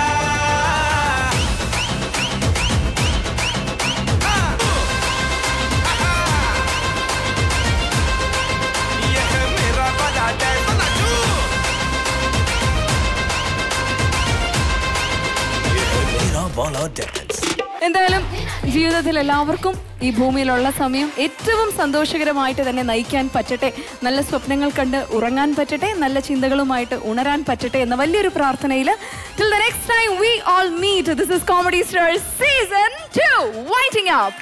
ये है मेरा वाला dance, नाचू എന്തായാലും ജീവിതത്തിൽ എല്ലാവർക്കും ഈ ഭൂമിയിലുള്ള സമയം ഏറ്റവും സന്തോഷകരമായിട്ട് തന്നെ നയിക്കാൻ പറ്റട്ടെ നല്ല സ്വപ്നങ്ങൾ കണ്ട് ഉറങ്ങാൻ പറ്റട്ടെ നല്ല ചിന്തകളുമായിട്ട് ഉണരാൻ പറ്റട്ടെ എന്ന വലിയൊരു പ്രാർത്ഥനയിൽ till the next time we all meet this is comedy star season 2 waiting up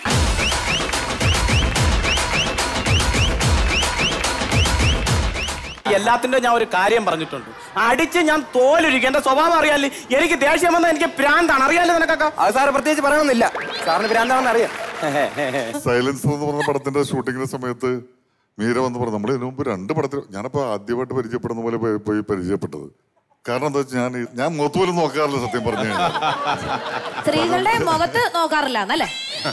എല്ലാത്തിന്റെ ഞാൻ ഒരു കാര്യം പറഞ്ഞിട്ടുണ്ട് അടിച്ച് ഞാൻ തോലൊരിക്കും എന്റെ സ്വഭാവം അറിയാല്ലേ എനിക്ക് ദേഷ്യം വന്നാൽ എനിക്ക് പ്രാന്താണ് അറിയാലോ നിനക്കൊക്കെ അത് സാറ് പ്രത്യേകിച്ച് പറയണമെന്നില്ല സാറിന് ഭ്രാന്താണെന്ന് അറിയാം സൈലൻസർ എന്ന് പറഞ്ഞ പടത്തിന്റെ ഷൂട്ടിങ്ങിന്റെ സമയത്ത് മീര വന്ന് പറഞ്ഞു നമ്മൾ ഇതിനു മുമ്പ് രണ്ട് പടത്തിൽ ഞാനപ്പോ ആദ്യമായിട്ട് പരിചയപ്പെടുന്ന പോലെ പോയി- പോയി പരിചയപ്പെട്ടത് കാരണം എന്താ വെച്ചാൽ ഞാൻ ഈ- ഞാൻ മുഖത്ത് പോലും നോക്കാറില്ല സത്യം പറഞ്ഞു കഴിഞ്ഞാൽ സ്ത്രീകളുടെ മുഖത്ത് നോക്കാറില്ല എന്നല്ലേ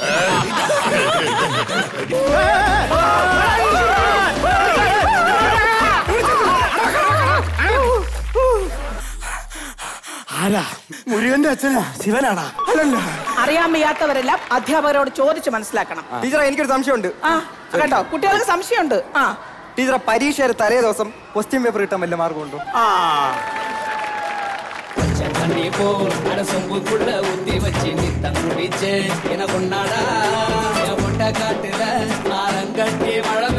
ആരാ മുരുകന്റെ അച്ഛനാ ശിവനാണാ അല്ലല്ല അറിയാൻ വയ്യാത്തവരെല്ലാം അധ്യാപകരോട് ചോദിച്ച് മനസ്സിലാക്കണം ടീച്ചറെ എനിക്കൊരു സംശയമുണ്ട് ആ കേട്ടോ കുട്ടികൾക്ക് സംശയമുണ്ട് ആ ടീച്ചറെ പരീക്ഷയുടെ തലേ ദിവസം ക്വസ്റ്റ്യൻ പേപ്പർ കിട്ടാൻ വല്ല മാർഗമുണ്ടോ ആ தண்ணி போல் அட சொம்புக்குள்ள ஊத்தி வச்சு நித்தம் குடிச்சு என கொண்டாடா என் முட்டை காட்டுல நாரங்கட்டி மழை